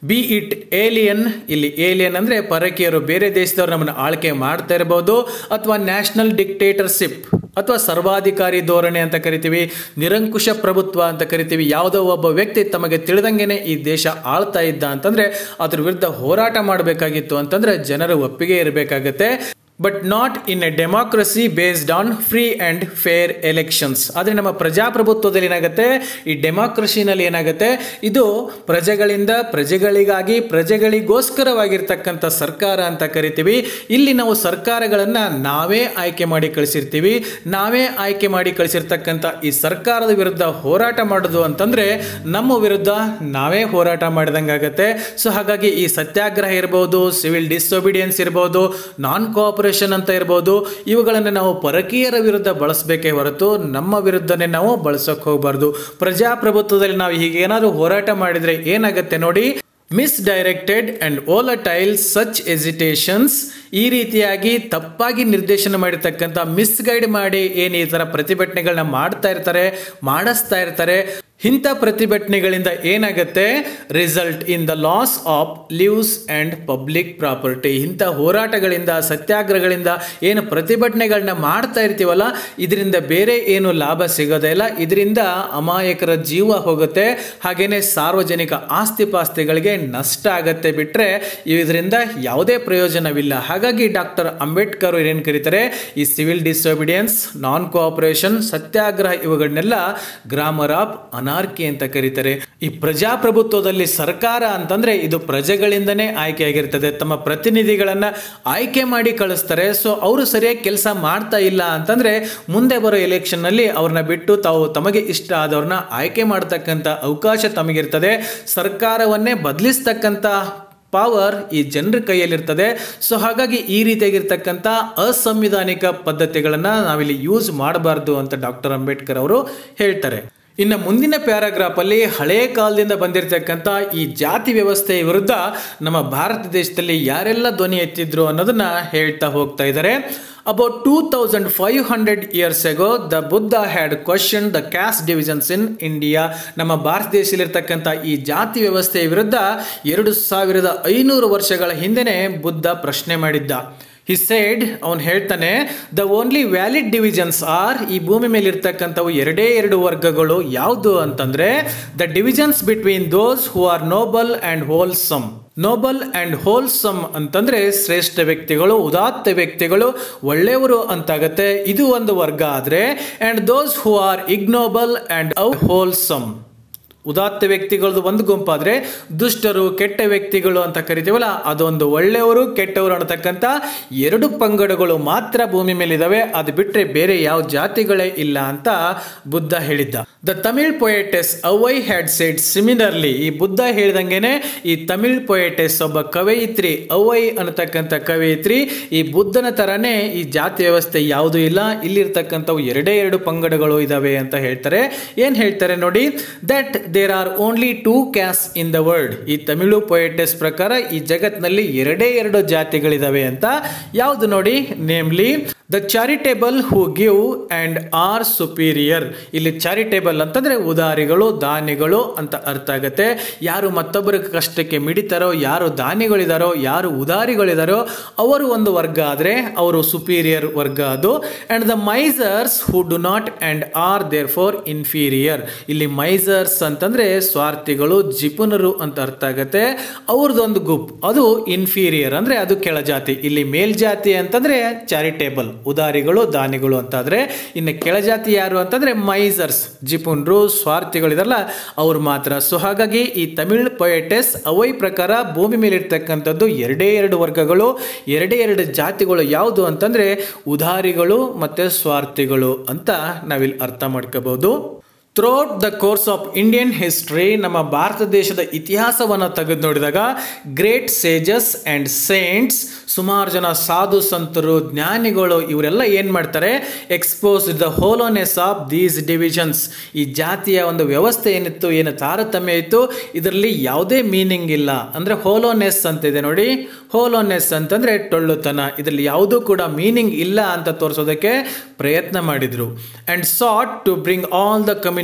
ಬಿ ಇಟ್ ಏಲಿಯನ್ ಇಲ್ಲಿ ಏಲಿಯನ್ ಅಂದರೆ ಪರಕೀಯರು ಬೇರೆ ದೇಶದವ್ರು ನಮ್ಮನ್ನು ಆಳ್ಕೆ ಮಾಡ್ತಾ ಇರಬಹುದು ಅಥವಾ ನ್ಯಾಷನಲ್ ಡಿಕ್ಟೇಟರ್ಶಿಪ್ ಅಥವಾ ಸರ್ವಾಧಿಕಾರಿ ಧೋರಣೆ ಅಂತ ಕರಿತೀವಿ ನಿರಂಕುಶ ಪ್ರಭುತ್ವ ಅಂತ ಕರಿತೀವಿ ಯಾವುದೋ ಒಬ್ಬ ವ್ಯಕ್ತಿ ತಮಗೆ ತಿಳಿದಂಗೆನೆ ಈ ದೇಶ ಆಳ್ತಾ ಇದ್ದ ಅಂತಂದ್ರೆ ಅದ್ರ ವಿರುದ್ಧ ಹೋರಾಟ ಮಾಡಬೇಕಾಗಿತ್ತು ಅಂತಂದ್ರೆ ಜನರ ಒಪ್ಪಿಗೆ ಇರಬೇಕಾಗತ್ತೆ but not in a democracy based on free and fair elections ಆದರೆ ನಮ್ಮ ಪ್ರಜಾಪ್ರಭುತ್ವದಲ್ಲಿ ಏನಾಗುತ್ತೆ ಈ ಡೆಮಾಕ್ರಸಿನಲ್ಲಿ ಏನಾಗುತ್ತೆ ಇದು ಪ್ರಜೆಗಳಿಂದ ಪ್ರಜೆಗಳಿಗಾಗಿ ಪ್ರಜೆಗಳಿಗೋಸ್ಕರವಾಗಿರ್ತಕ್ಕಂಥ ಸರ್ಕಾರ ಅಂತ ಕರಿತೀವಿ ಇಲ್ಲಿ ನಾವು ಸರ್ಕಾರಗಳನ್ನು ನಾವೇ ಆಯ್ಕೆ ಮಾಡಿ ಕಳಿಸಿರ್ತೀವಿ ನಾವೇ ಆಯ್ಕೆ ಮಾಡಿ ಕಳಿಸಿರ್ತಕ್ಕಂಥ ಈ ಸರ್ಕಾರದ ವಿರುದ್ಧ ಹೋರಾಟ ಮಾಡೋದು ಅಂತಂದರೆ ನಮ್ಮ ವಿರುದ್ಧ ನಾವೇ ಹೋರಾಟ ಮಾಡಿದಂಗಾಗತ್ತೆ ಸೊ ಹಾಗಾಗಿ ಈ ಸತ್ಯಾಗ್ರಹ ಇರ್ಬೋದು ಸಿವಿಲ್ ಡಿಸೊಬಿಡಿಯನ್ಸ್ ಇರ್ಬೋದು ನಾನ್ ಕೋಆಪರೇಷನ್ ಅಂತ ಇರ್ಬೋದು ಇವುಗಳನ್ನು ನಾವು ಪರಕೀಯರ ವಿರುದ್ಧ ಬಳಸಬೇಕೇ ಹೊರತು ನಮ್ಮ ವಿರುದ್ಧನೇ ನಾವು ಬಳಸೋಕೆ ಹೋಗಬಾರ್ದು ಪ್ರಜಾಪ್ರಭುತ್ವದಲ್ಲಿ ನಾವು ಹೀಗೇನಾದರೂ ಹೋರಾಟ ಮಾಡಿದರೆ ಏನಾಗುತ್ತೆ ನೋಡಿ ಮಿಸ್ಡೈರೆಕ್ಟೆಡ್ ಅಂಡ್ ಓಲಟೈಲ್ ಸಚ್ ಎಸಿಟೇಷನ್ಸ್ ಈ ರೀತಿಯಾಗಿ ತಪ್ಪಾಗಿ ನಿರ್ದೇಶನ ಮಾಡಿರ್ತಕ್ಕಂಥ ಮಿಸ್ಗೈಡ್ ಮಾಡಿ ಏನು ಈ ಥರ ಪ್ರತಿಭಟನೆಗಳನ್ನ ಮಾಡ್ತಾ ಇರ್ತಾರೆ ಮಾಡಿಸ್ತಾ ಇರ್ತಾರೆ ಇಂಥ ಪ್ರತಿಭಟನೆಗಳಿಂದ ಏನಾಗುತ್ತೆ result in the loss of lives and public property ಇಂಥ ಹೋರಾಟಗಳಿಂದ ಸತ್ಯಾಗ್ರಹಗಳಿಂದ ಏನು ಪ್ರತಿಭಟನೆಗಳನ್ನ ಮಾಡ್ತಾ ಇರ್ತೀವಲ್ಲ ಇದರಿಂದ ಬೇರೆ ಏನು ಲಾಭ ಸಿಗೋದೇ ಇಲ್ಲ ಇದರಿಂದ ಅಮಾಯಕರ ಜೀವ ಹೋಗುತ್ತೆ ಹಾಗೆಯೇ ಸಾರ್ವಜನಿಕ ಆಸ್ತಿ ಪಾಸ್ತಿಗಳಿಗೆ ನಷ್ಟ ಆಗತ್ತೆ ಬಿಟ್ಟರೆ ಇದರಿಂದ ಯಾವುದೇ ಪ್ರಯೋಜನವಿಲ್ಲ ಹಾಗಾಗಿ ಡಾಕ್ಟರ್ ಅಂಬೇಡ್ಕರ್ ಏನು ಕರೀತಾರೆ ಈ civil disobedience non cooperation satyagraha ಇವುಗಳನ್ನೆಲ್ಲ ಗ್ರಾಮರ್ ಆಫ್ ಅನಾರ್ಕಿ ಅಂತ ಕರೀತಾರೆ ಈ ಪ್ರಜಾಪ್ರಭುತ್ವದಲ್ಲಿ ಸರ್ಕಾರ ಅಂತಂದ್ರೆ ಇದು ಪ್ರಜೆಗಳಿಂದನೇ ಆಯ್ಕೆಯಾಗಿರ್ತದೆ ತಮ್ಮ ಪ್ರತಿನಿಧಿಗಳನ್ನ ಆಯ್ಕೆ ಮಾಡಿ ಕಳಿಸ್ತಾರೆ ಸೊ ಅವರು ಸರಿಯಾಗಿ ಕೆಲಸ ಮಾಡ್ತಾ ಇಲ್ಲ ಅಂತಂದ್ರೆ ಮುಂದೆ ಬರೋ ಎಲೆಕ್ಷನ್ ನಲ್ಲಿ ಅವ್ರನ್ನ ಬಿಟ್ಟು ತಾವು ತಮಗೆ ಇಷ್ಟ ಆದವ್ರನ್ನ ಆಯ್ಕೆ ಮಾಡ್ತಕ್ಕಂಥ ಅವಕಾಶ ತಮಗಿರ್ತದೆ ಸರ್ಕಾರವನ್ನೇ ಬದಲಿಸ್ತಕ್ಕಂಥ ಪವರ್ ಈ ಜನರ ಕೈಯಲ್ಲಿರ್ತದೆ ಸೊ ಹಾಗಾಗಿ ಈ ರೀತಿಯಾಗಿರ್ತಕ್ಕಂಥ ಅಸಂವಿಧಾನಿಕ ಪದ್ಧತಿಗಳನ್ನು ನಾವಿಲ್ಲಿ ಯೂಸ್ ಮಾಡಬಾರ್ದು ಅಂತ ಡಾಕ್ಟರ್ ಅಂಬೇಡ್ಕರ್ ಅವರು ಹೇಳ್ತಾರೆ ಇನ್ನು ಮುಂದಿನ ಪ್ಯಾರಾಗ್ರಾಫ್ ಅಲ್ಲಿ ಹಳೆಯ ಕಾಲದಿಂದ ಬಂದಿರತಕ್ಕಂಥ ಈ ಜಾತಿ ವ್ಯವಸ್ಥೆಯ ವಿರುದ್ಧ ನಮ್ಮ ಭಾರತ ದೇಶದಲ್ಲಿ ಯಾರೆಲ್ಲ ಧ್ವನಿ ಎತ್ತಿದ್ರು ಅನ್ನೋದನ್ನ ಹೇಳ್ತಾ ಹೋಗ್ತಾ ಇದ್ದಾರೆ about two thousand five hundred years ago the Buddha had question the caste divisions in India ನಮ್ಮ ಭಾರತ ದೇಶದಲ್ಲಿರ್ತಕ್ಕಂಥ ಈ ಜಾತಿ ವ್ಯವಸ್ಥೆಯ ವಿರುದ್ಧ ಎರಡು ಸಾವಿರದ ಐನೂರು ವರ್ಷಗಳ ಹಿಂದೆನೆ ಬುದ್ಧ ಪ್ರಶ್ನೆ ಮಾಡಿದ್ದ ಹಿ ಸೇಡ್ ಅವನು ಹೇಳ್ತಾನೆ the only valid divisions are ಈ ಭೂಮಿ ಮೇಲೆ ಇರ್ತಕ್ಕಂಥವು ಎರಡೇ ಎರಡು ವರ್ಗಗಳು ಯಾವುದು ಅಂತಂದ್ರೆ the divisions between those who are noble and wholesome noble and wholesome ಅಂತಂದ್ರೆ ಶ್ರೇಷ್ಠ ವ್ಯಕ್ತಿಗಳು ಉದಾತ್ತ ವ್ಯಕ್ತಿಗಳು ಒಳ್ಳೆಯವರು ಅಂತಾಗತ್ತೆ ಇದು ಒಂದು ವರ್ಗ ಆದರೆ and those who are ignoble and unwholesome ಉದಾತ್ತ ವ್ಯಕ್ತಿಗಳದ್ದು ಒಂದು ಗುಂಪಾದರೆ ದುಷ್ಟರು ಕೆಟ್ಟ ವ್ಯಕ್ತಿಗಳು ಅಂತ ಕರಿತೀವಲ್ಲ ಅದೊಂದು ಒಳ್ಳೆಯವರು ಕೆಟ್ಟವರು ಅನ್ನತಕ್ಕಂಥ ಎರಡು ಪಂಗಡಗಳು ಮಾತ್ರ ಭೂಮಿ ಮೇಲಿದ್ದಾವೆ ಅದು ಬಿಟ್ಟರೆ ಬೇರೆ ಯಾವ ಜಾತಿಗಳೇ ಇಲ್ಲ ಅಂತ ಬುದ್ಧ ಹೇಳಿದ್ದ the Tamil poetess Avvai had said similarly ಈ ಬುದ್ಧ ಹೇಳಿದಂಗೆನೆ ಈ ತಮಿಳ್ ಪೊಯೆಟೆಸ್ ಒಬ್ಬ ಕವಯಿತ್ರಿ ಅವೈ ಅನ್ನತಕ್ಕಂಥ ಕವಯಿತ್ರಿ ಈ ಬುದ್ಧನ ತರನೇ ಈ ಜಾತಿ ವ್ಯವಸ್ಥೆ ಯಾವುದೂ ಇಲ್ಲ ಇಲ್ಲಿರ್ತಕ್ಕಂಥವು ಎರಡೇ ಎರಡು ಪಂಗಡಗಳು ಇದಾವೆ ಅಂತ ಹೇಳ್ತಾರೆ ಏನು ಹೇಳ್ತಾರೆ ನೋಡಿ that there are only two castes in the world ಈ ತಮಿಳು ಪೊಯೆಟಸ್ ಪ್ರಕಾರ ಈ ಜಗತ್ನಲ್ಲಿ ಎರಡೇ ಎರಡು ಜಾತಿಗಳಿದಾವೆ ಅಂತ ಯಾವುದು ನೋಡಿ namely the charitable who give and are superior ಇಲ್ಲಿ ಚಾರಿಟೇಬಲ್ ಅಂತಂದ್ರೆ ಉದಾರಿಗಳು ದಾನಿಗಳು ಅಂತ ಅರ್ಥ ಆಗುತ್ತೆ ಯಾರು ಮತ್ತೊಬ್ಬರ ಕಷ್ಟಕ್ಕೆ ಮಿಡಿತಾರೋ ಯಾರು ದಾನಿಗಳಿದಾರೋ ಯಾರು ಉದಾರಿಗಳಿದಾರೋ ಅವರು ಒಂದು ವರ್ಗ ಆದರೆ ಅವರು ಸುಪೀರಿಯರ್ ವರ್ಗ ಅದು and the misers who do not and are therefore inferior ಇಲ್ಲಿ ಮೈಸರ್ಸ್ ಅಂತಂದ್ರೆ ಸ್ವಾರ್ಥಿಗಳು ಜಿಪುನರು ಅಂತ ಅರ್ಥ ಆಗುತ್ತೆ ಅವ್ರದ್ದೊಂದು ಗುಂಪು ಅದು ಇನ್ಫೀರಿಯರ್ ಅಂದ್ರೆ ಅದು ಕೆಳಜಾತಿ ಇಲ್ಲಿ ಮೇಲ್ಜಾತಿ ಅಂತಂದ್ರೆ ಚಾರಿಟೇಬಲ್ ಉದಾರಿಗಳು ದಾನಿಗಳು ಅಂತಾದ್ರೆ ಇನ್ನು ಕೆಳಜಾತಿ ಯಾರು ಅಂತಂದ್ರೆ ಮೈಸರ್ಸ್ ಜಿಪುನ್ರು ಸ್ವಾರ್ಥಿಗಳಿದಾರಲ್ಲ ಅವ್ರು ಮಾತ್ರ ಸೊ ಹಾಗಾಗಿ ಈ ತಮಿಳ್ ಪೊಯೆಟೆಸ್ ಅವೈ ಪ್ರಕಾರ ಭೂಮಿ ಮೇಲೆ ಇರ್ತಕ್ಕಂಥದ್ದು ಎರಡೇ ಎರಡು ವರ್ಗಗಳು ಎರಡೇ ಎರಡು ಜಾತಿಗಳು ಯಾವುದು ಅಂತಂದ್ರೆ ಉದಾರಿಗಳು ಮತ್ತೆ ಸ್ವಾರ್ಥಿಗಳು ಅಂತ ನಾವಿಲ್ಲಿ ಅರ್ಥ ಮಾಡ್ಕೋಬಹುದು throughout the course of Indian history ನಮ್ಮ ಭಾರತ ದೇಶದ ಇತಿಹಾಸವನ್ನು ತೆಗೆದು ನೋಡಿದಾಗ ಗ್ರೇಟ್ ಸೇಜಸ್ ಆ್ಯಂಡ್ ಸೇಂಟ್ಸ್ ಸುಮಾರು ಜನ ಸಾಧು ಸಂತರು ಜ್ಞಾನಿಗಳು ಇವರೆಲ್ಲ ಏನು ಮಾಡ್ತಾರೆ expose the hollowness of these divisions ಈ ಜಾತಿಯ ಒಂದು ವ್ಯವಸ್ಥೆ ಏನಿತ್ತು ಏನು ತಾರತಮ್ಯ ಇತ್ತು ಇದರಲ್ಲಿ ಯಾವುದೇ ಮೀನಿಂಗ್ ಇಲ್ಲ ಅಂದರೆ ಹೋಲೋನೆಸ್ ಅಂತ ಇದೆ ನೋಡಿ ಹೋಲೋನೆಸ್ ಅಂತಂದರೆ ಟೊಳ್ಳುತನ ಇದರಲ್ಲಿ ಯಾವುದೂ ಕೂಡ ಮೀನಿಂಗ್ ಇಲ್ಲ ಅಂತ ತೋರಿಸೋದಕ್ಕೆ ಪ್ರಯತ್ನ ಮಾಡಿದರು and sought to bring all the community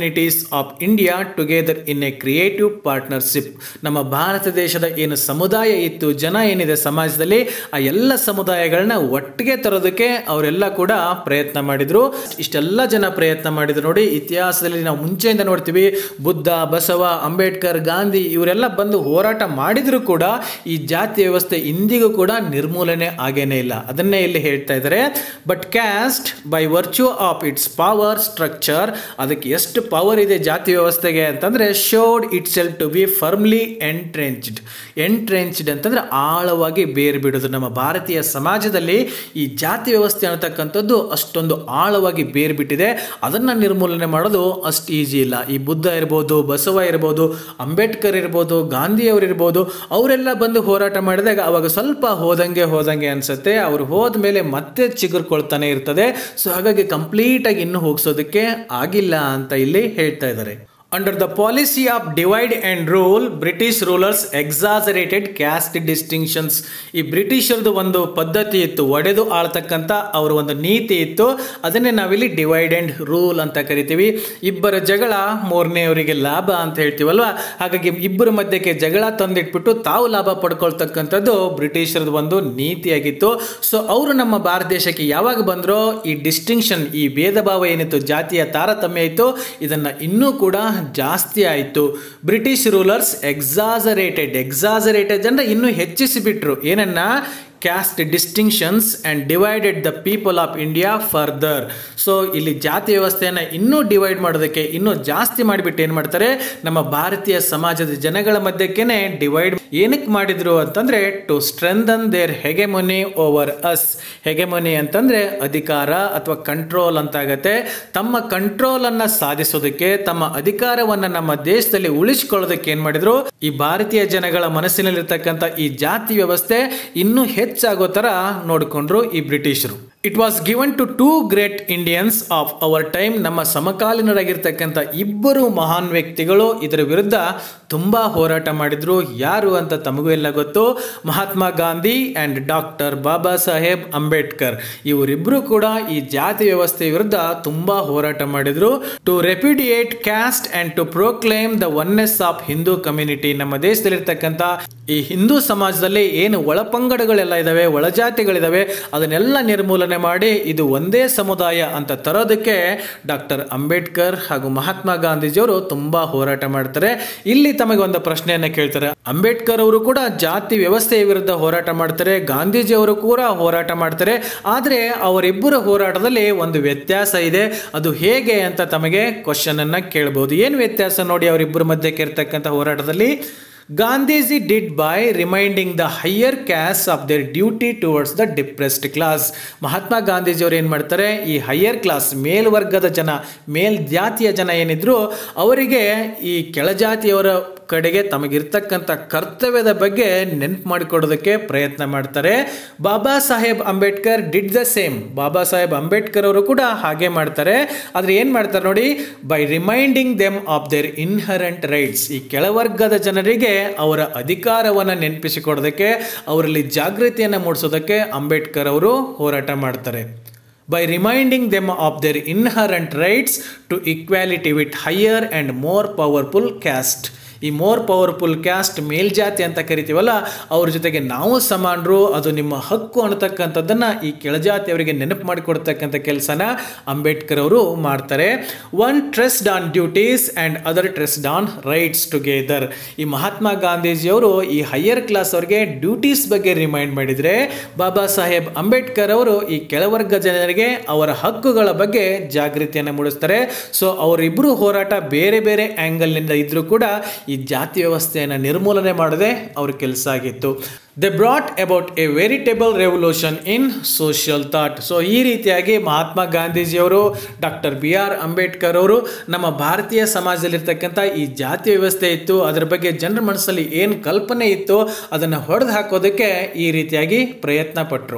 communities of India together in a creative partnership ನಮ್ಮ ಭಾರತ ದೇಶದ ಏನು ಸಮುದಾಯ ಇತ್ತು ಜನ ಏನಿದೆ ಸಮಾಜದಲ್ಲಿ ಆ ಎಲ್ಲ ಸಮುದಾಯಗಳನ್ನ ಒಟ್ಟಿಗೆ ತರೋದಕ್ಕೆ ಅವರೆಲ್ಲ ಕೂಡ ಪ್ರಯತ್ನ ಮಾಡಿದ್ರು ಇಷ್ಟೆಲ್ಲ ಜನ ಪ್ರಯತ್ನ ಮಾಡಿದ್ರು ನೋಡಿ ಇತಿಹಾಸದಲ್ಲಿ ನಾವು ಮುಂಚೆಯಿಂದ ನೋಡ್ತೀವಿ ಬುದ್ಧ ಬಸವ ಅಂಬೇಡ್ಕರ್ ಗಾಂಧಿ ಇವರೆಲ್ಲ ಬಂದು ಹೋರಾಟ ಮಾಡಿದ್ರು ಕೂಡ ಈ ಜಾತಿ ವ್ಯವಸ್ಥೆ ಇಂದಿಗೂ ಕೂಡ ನಿರ್ಮೂಲನೆ ಆಗೇನೇ ಇಲ್ಲ ಅದನ್ನೇ ಇಲ್ಲಿ ಹೇಳ್ತಾ ಇದ್ದಾರೆ but caste by virtue of its power structure ಅದಕ್ಕೆ ಎಷ್ಟು ಪವರ್ ಇದೆ ಜಾತಿ ವ್ಯವಸ್ಥೆಗೆ ಅಂತಂದ್ರೆ showed itself to be firmly entrenched entrenched ಅಂತಂದ್ರೆ ಆಳವಾಗಿ ಬೇರು ಬಿಡೋದು ನಮ್ಮ ಭಾರತೀಯ ಸಮಾಜದಲ್ಲಿ ಈ ಜಾತಿ ವ್ಯವಸ್ಥೆ ಅನ್ನತಕ್ಕಂಥದ್ದು ಅಷ್ಟೊಂದು ಆಳವಾಗಿ ಬೇರು ಬಿಟ್ಟಿದೆ ಅದನ್ನ ನಿರ್ಮೂಲನೆ ಮಾಡೋದು ಅಷ್ಟು ಈಜಿ ಇಲ್ಲ ಈ ಬುದ್ಧ ಇರ್ಬೋದು ಬಸವ ಇರ್ಬೋದು ಅಂಬೇಡ್ಕರ್ ಇರ್ಬೋದು ಗಾಂಧಿಯವರು ಇರ್ಬೋದು ಅವರೆಲ್ಲ ಬಂದು ಹೋರಾಟ ಮಾಡಿದಾಗ ಅವಾಗ ಸ್ವಲ್ಪ ಹೋದಂಗೆ ಹೋದಂಗೆ ಅನ್ಸುತ್ತೆ ಅವ್ರು ಹೋದ ಮೇಲೆ ಮತ್ತೆ ಚಿಗುರ್ಕೊಳ್ತಾನೆ ಇರ್ತದೆ ಸೊ ಹಾಗಾಗಿ ಕಂಪ್ಲೀಟ್ ಆಗಿ ಇನ್ನು ಹೋಗಿಸೋದಕ್ಕೆ ಆಗಿಲ್ಲ ಅಂತ ಇಲ್ಲಿ ಹೇಳ್ತಾ ಇದ್ದಾರೆ under the policy of divide and rule British rulers exacerbated caste distinctions ಈ ಬ್ರಿಟಿಷರದು ಒಂದು ಪದ್ಧತಿ ಇತ್ತು ಒಡೆದು ಆಳ್ತಕ್ಕಂಥ ಅವರ ಒಂದು ನೀತಿ ಇತ್ತು ಅದನ್ನೇ ನಾವಿಲ್ಲಿ ಡಿವೈಡ್ ಆ್ಯಂಡ್ ರೂಲ್ ಅಂತ ಕರಿತೀವಿ ಇಬ್ಬರ ಜಗಳ ಮೂರನೆಯವರಿಗೆ ಲಾಭ ಅಂತ ಹೇಳ್ತೀವಲ್ವ ಹಾಗಾಗಿ ಇಬ್ಬರ ಮಧ್ಯಕ್ಕೆ ಜಗಳ ತಂದಿಟ್ಬಿಟ್ಟು ತಾವು ಲಾಭ ಪಡ್ಕೊಳ್ತಕ್ಕಂಥದ್ದು ಬ್ರಿಟಿಷರದು ಒಂದು ನೀತಿಯಾಗಿತ್ತು ಸೊ ಅವರು ನಮ್ಮ ಭಾರತ ದೇಶಕ್ಕೆ ಯಾವಾಗ ಬಂದರೋ ಈ ಡಿಸ್ಟಿಂಕ್ಷನ್ ಈ ಭೇದ ಭಾವ ಏನಿತ್ತು ಜಾತಿಯ ತಾರತಮ್ಯ ಇತ್ತು ಇದನ್ನ ಇನ್ನೂ ಕೂಡ ಜಾಸ್ತಿ ಆಯಿತು ಬ್ರಿಟಿಷ್ ರೂಲರ್ಸ್ ಎಕ್ಸಾಸರೇಟೆಡ್ ಎಕ್ಸಾಸರೇಟೆಡ್ ಅಂದ್ರೆ ಇನ್ನೂ ಹೆಚ್ಚಿಸಿಬಿಟ್ರು ಏನನ್ನ caste distinctions and divided the people of India further so ಇಲ್ಲಿ ಜಾತಿ ವ್ಯವಸ್ಥೆಯನ್ನು ಇನ್ನೂ ಡಿವೈಡ್ ಮಾಡೋದಕ್ಕೆ ಇನ್ನೂ ಜಾಸ್ತಿ ಮಾಡಿಬಿಟ್ಟು ಏನು ಮಾಡ್ತಾರೆ ನಮ್ಮ ಭಾರತೀಯ ಸಮಾಜದ ಜನಗಳ ಮಧ್ಯಕ್ಕೇನೆ ಡಿವೈಡ್ ಏನಕ್ಕೆ ಮಾಡಿದ್ರು ಅಂತಂದ್ರೆ to strengthen their hegemony over us hegemony ಅಂತಂದ್ರೆ ಅಧಿಕಾರ ಅಥವಾ ಕಂಟ್ರೋಲ್ ಅಂತಾಗತ್ತೆ ತಮ್ಮ ಕಂಟ್ರೋಲ್ ಅನ್ನ ಸಾಧಿಸೋದಕ್ಕೆ ತಮ್ಮ ಅಧಿಕಾರವನ್ನ ನಮ್ಮ ದೇಶದಲ್ಲಿ ಉಳಿಸ್ಕೊಳ್ಳೋದಕ್ಕೆ ಏನ್ ಮಾಡಿದ್ರು ಈ ಭಾರತೀಯ ಜನಗಳ ಮನಸ್ಸಿನಲ್ಲಿರ್ತಕ್ಕಂಥ ಈ ಜಾತಿ ವ್ಯವಸ್ಥೆ ಇನ್ನೂ ಹೆಚ್ಚಾಗೋ ತರ ನೋಡಿಕೊಂಡ್ರು ಈ ಬ್ರಿಟಿಷರು it was given to two great Indians of our time ನಮ್ಮ ಸಮಕಾಲೀನರಾಗಿರ್ತಕ್ಕಂಥ ಇಬ್ಬರು ಮಹಾನ್ ವ್ಯಕ್ತಿಗಳು ಇದರ ವಿರುದ್ಧ ತುಂಬಾ ಹೋರಾಟ ಮಾಡಿದ್ರು ಯಾರು ಅಂತ ತಮಗೂ ಎಲ್ಲ ಗೊತ್ತು ಮಹಾತ್ಮ ಗಾಂಧಿ ಅಂಡ್ ಡಾಕ್ಟರ್ ಬಾಬಾ ಸಾಹೇಬ್ ಅಂಬೇಡ್ಕರ್ ಇವರಿಬ್ಬರು ಕೂಡ ಈ ಜಾತಿ ವ್ಯವಸ್ಥೆ ವಿರುದ್ಧ ತುಂಬಾ ಹೋರಾಟ ಮಾಡಿದ್ರು to repudiate caste and to proclaim the oneness of Hindu community ನಮ್ಮ ದೇಶದಲ್ಲಿರ್ತಕ್ಕಂಥ ಈ ಹಿಂದೂ ಸಮಾಜದಲ್ಲಿ ಏನು ಒಳಪಂಗಡಗಳೆಲ್ಲ ಇದಾವೆ ಒಳಜಾತಿಗಳಿದಾವೆ ಅದನ್ನೆಲ್ಲ ನಿರ್ಮೂಲನೆ ಮಾಡಿ ಇದು ಒಂದೇ ಸಮುದಾಯ ಅಂತ ತರೋದಕ್ಕೆ ಡಾಕ್ಟರ್ ಅಂಬೇಡ್ಕರ್ ಹಾಗೂ ಮಹಾತ್ಮ ಗಾಂಧೀಜಿಯವರು ತುಂಬಾ ಹೋರಾಟ ಮಾಡ್ತಾರೆ ಇಲ್ಲಿ ತಮಗೆ ಒಂದು ಪ್ರಶ್ನೆಯನ್ನ ಕೇಳ್ತಾರೆ ಅಂಬೇಡ್ಕರ್ ಅವರು ಕೂಡ ಜಾತಿ ವ್ಯವಸ್ಥೆಯ ವಿರುದ್ಧ ಹೋರಾಟ ಮಾಡ್ತಾರೆ ಗಾಂಧೀಜಿ ಅವರು ಕೂಡ ಹೋರಾಟ ಮಾಡ್ತಾರೆ ಆದ್ರೆ ಅವರಿಬ್ಬರ ಹೋರಾಟದಲ್ಲಿ ಒಂದು ವ್ಯತ್ಯಾಸ ಇದೆ ಅದು ಹೇಗೆ ಅಂತ ತಮಗೆ ಕ್ವಶನ್ ಅನ್ನ ಕೇಳಬಹುದು ಏನು ವ್ಯತ್ಯಾಸ ನೋಡಿ ಅವರಿಬ್ಬರ ಮಧ್ಯಕ್ಕೆ ಇರ್ತಕ್ಕಂಥ ಹೋರಾಟದಲ್ಲಿ Gandhiji did by reminding the higher caste of their duty towards the depressed class Mahatma ಗಾಂಧೀಜಿಯವರು ಏನು ಮಾಡ್ತಾರೆ ಈ ಹೈಯರ್ ಕ್ಲಾಸ್ ಮೇಲ್ವರ್ಗದ ಜನ ಮೇಲ್ ಜಾತಿಯ ಜನ ಏನಿದ್ರು ಅವರಿಗೆ ಈ ಕೆಳಜಾತಿಯವರ ಕಡೆಗೆ ತಮಗಿರ್ತಕ್ಕಂಥ ಕರ್ತವ್ಯದ ಬಗ್ಗೆ ನೆನ್ಪು ಮಾಡಿಕೊಡೋದಕ್ಕೆ ಪ್ರಯತ್ನ ಮಾಡ್ತಾರೆ Baba Saheb Ambedkar did the same Baba Saheb Ambedkar ಅವರು ಕೂಡ ಹಾಗೆ ಮಾಡ್ತಾರೆ ಆದರೆ ಏನು ಮಾಡ್ತಾರೆ ನೋಡಿ by reminding them of their inherent rights ಈ ಕೆಳವರ್ಗದ ಜನರಿಗೆ ಅವರ ಅಧಿಕಾರವನ್ನು ನೆನಪಿಸಿಕೊಡೋದಕ್ಕೆ ಅವರಲ್ಲಿ ಜಾಗೃತಿಯನ್ನು ಮೂಡಿಸೋದಕ್ಕೆ ಅಂಬೇಡ್ಕರ್ ಅವರು ಹೋರಾಟ ಮಾಡ್ತಾರೆ by reminding them of their inherent rights to equality with higher and more powerful caste. ಈ ಮೋರ್ ಪವರ್ಫುಲ್ ಕ್ಯಾಸ್ಟ್ ಮೇಲ್ಜಾತಿ ಅಂತ ಕರಿತೀವಲ್ಲ ಅವ್ರ ಜೊತೆಗೆ ನಾವು ಸಮಾನರು ಅದು ನಿಮ್ಮ ಹಕ್ಕು ಅನ್ನತಕ್ಕಂಥದ್ದನ್ನು ಈ ಕೆಳಜಾತಿಯವರಿಗೆ ನೆನಪು ಮಾಡಿಕೊಡ್ತಕ್ಕಂಥ ಕೆಲಸನ ಅಂಬೇಡ್ಕರ್ ಅವರು ಮಾಡ್ತಾರೆ one stressed on duties and other stressed on rights together ಈ ಮಹಾತ್ಮ ಗಾಂಧೀಜಿಯವರು ಈ ಹೈಯರ್ ಕ್ಲಾಸ್ ಅವರಿಗೆ ಡ್ಯೂಟೀಸ್ ಬಗ್ಗೆ ರಿಮೈಂಡ್ ಮಾಡಿದರೆ ಬಾಬಾ ಸಾಹೇಬ್ ಅಂಬೇಡ್ಕರ್ ಅವರು ಈ ಕೆಳವರ್ಗ ಜನರಿಗೆ ಅವರ ಹಕ್ಕುಗಳ ಬಗ್ಗೆ ಜಾಗೃತಿಯನ್ನು ಮೂಡಿಸ್ತಾರೆ ಸೊ ಅವರಿಬ್ಬರು ಹೋರಾಟ ಬೇರೆ ಬೇರೆ ಆ್ಯಂಗಲ್ನಿಂದ ಇದ್ರೂ ಕೂಡ ಈ ಜಾತಿ ವ್ಯವಸ್ಥೆಯನ್ನು ನಿರ್ಮೂಲನೆ ಮಾಡದೆ ಅವ್ರ ಕೆಲಸ ಆಗಿತ್ತು they brought about a veritable revolution in social thought so ಈ ರೀತಿಯಾಗಿ ಮಹಾತ್ಮ ಗಾಂಧೀಜಿಯವರು ಡಾಕ್ಟರ್ ಬಿ ಆರ್ ಅಂಬೇಡ್ಕರ್ ಅವರು ನಮ್ಮ ಭಾರತೀಯ ಸಮಾಜದಲ್ಲಿರ್ತಕ್ಕಂಥ ಈ ಜಾತಿ ವ್ಯವಸ್ಥೆ ಇತ್ತು ಅದರ ಬಗ್ಗೆ ಜನರ ಮನಸ್ಸಲ್ಲಿ ಏನು ಕಲ್ಪನೆ ಇತ್ತು ಅದನ್ನು ಹೊಡೆದು ಹಾಕೋದಕ್ಕೆ ಈ ರೀತಿಯಾಗಿ ಪ್ರಯತ್ನ ಪಟ್ಟರು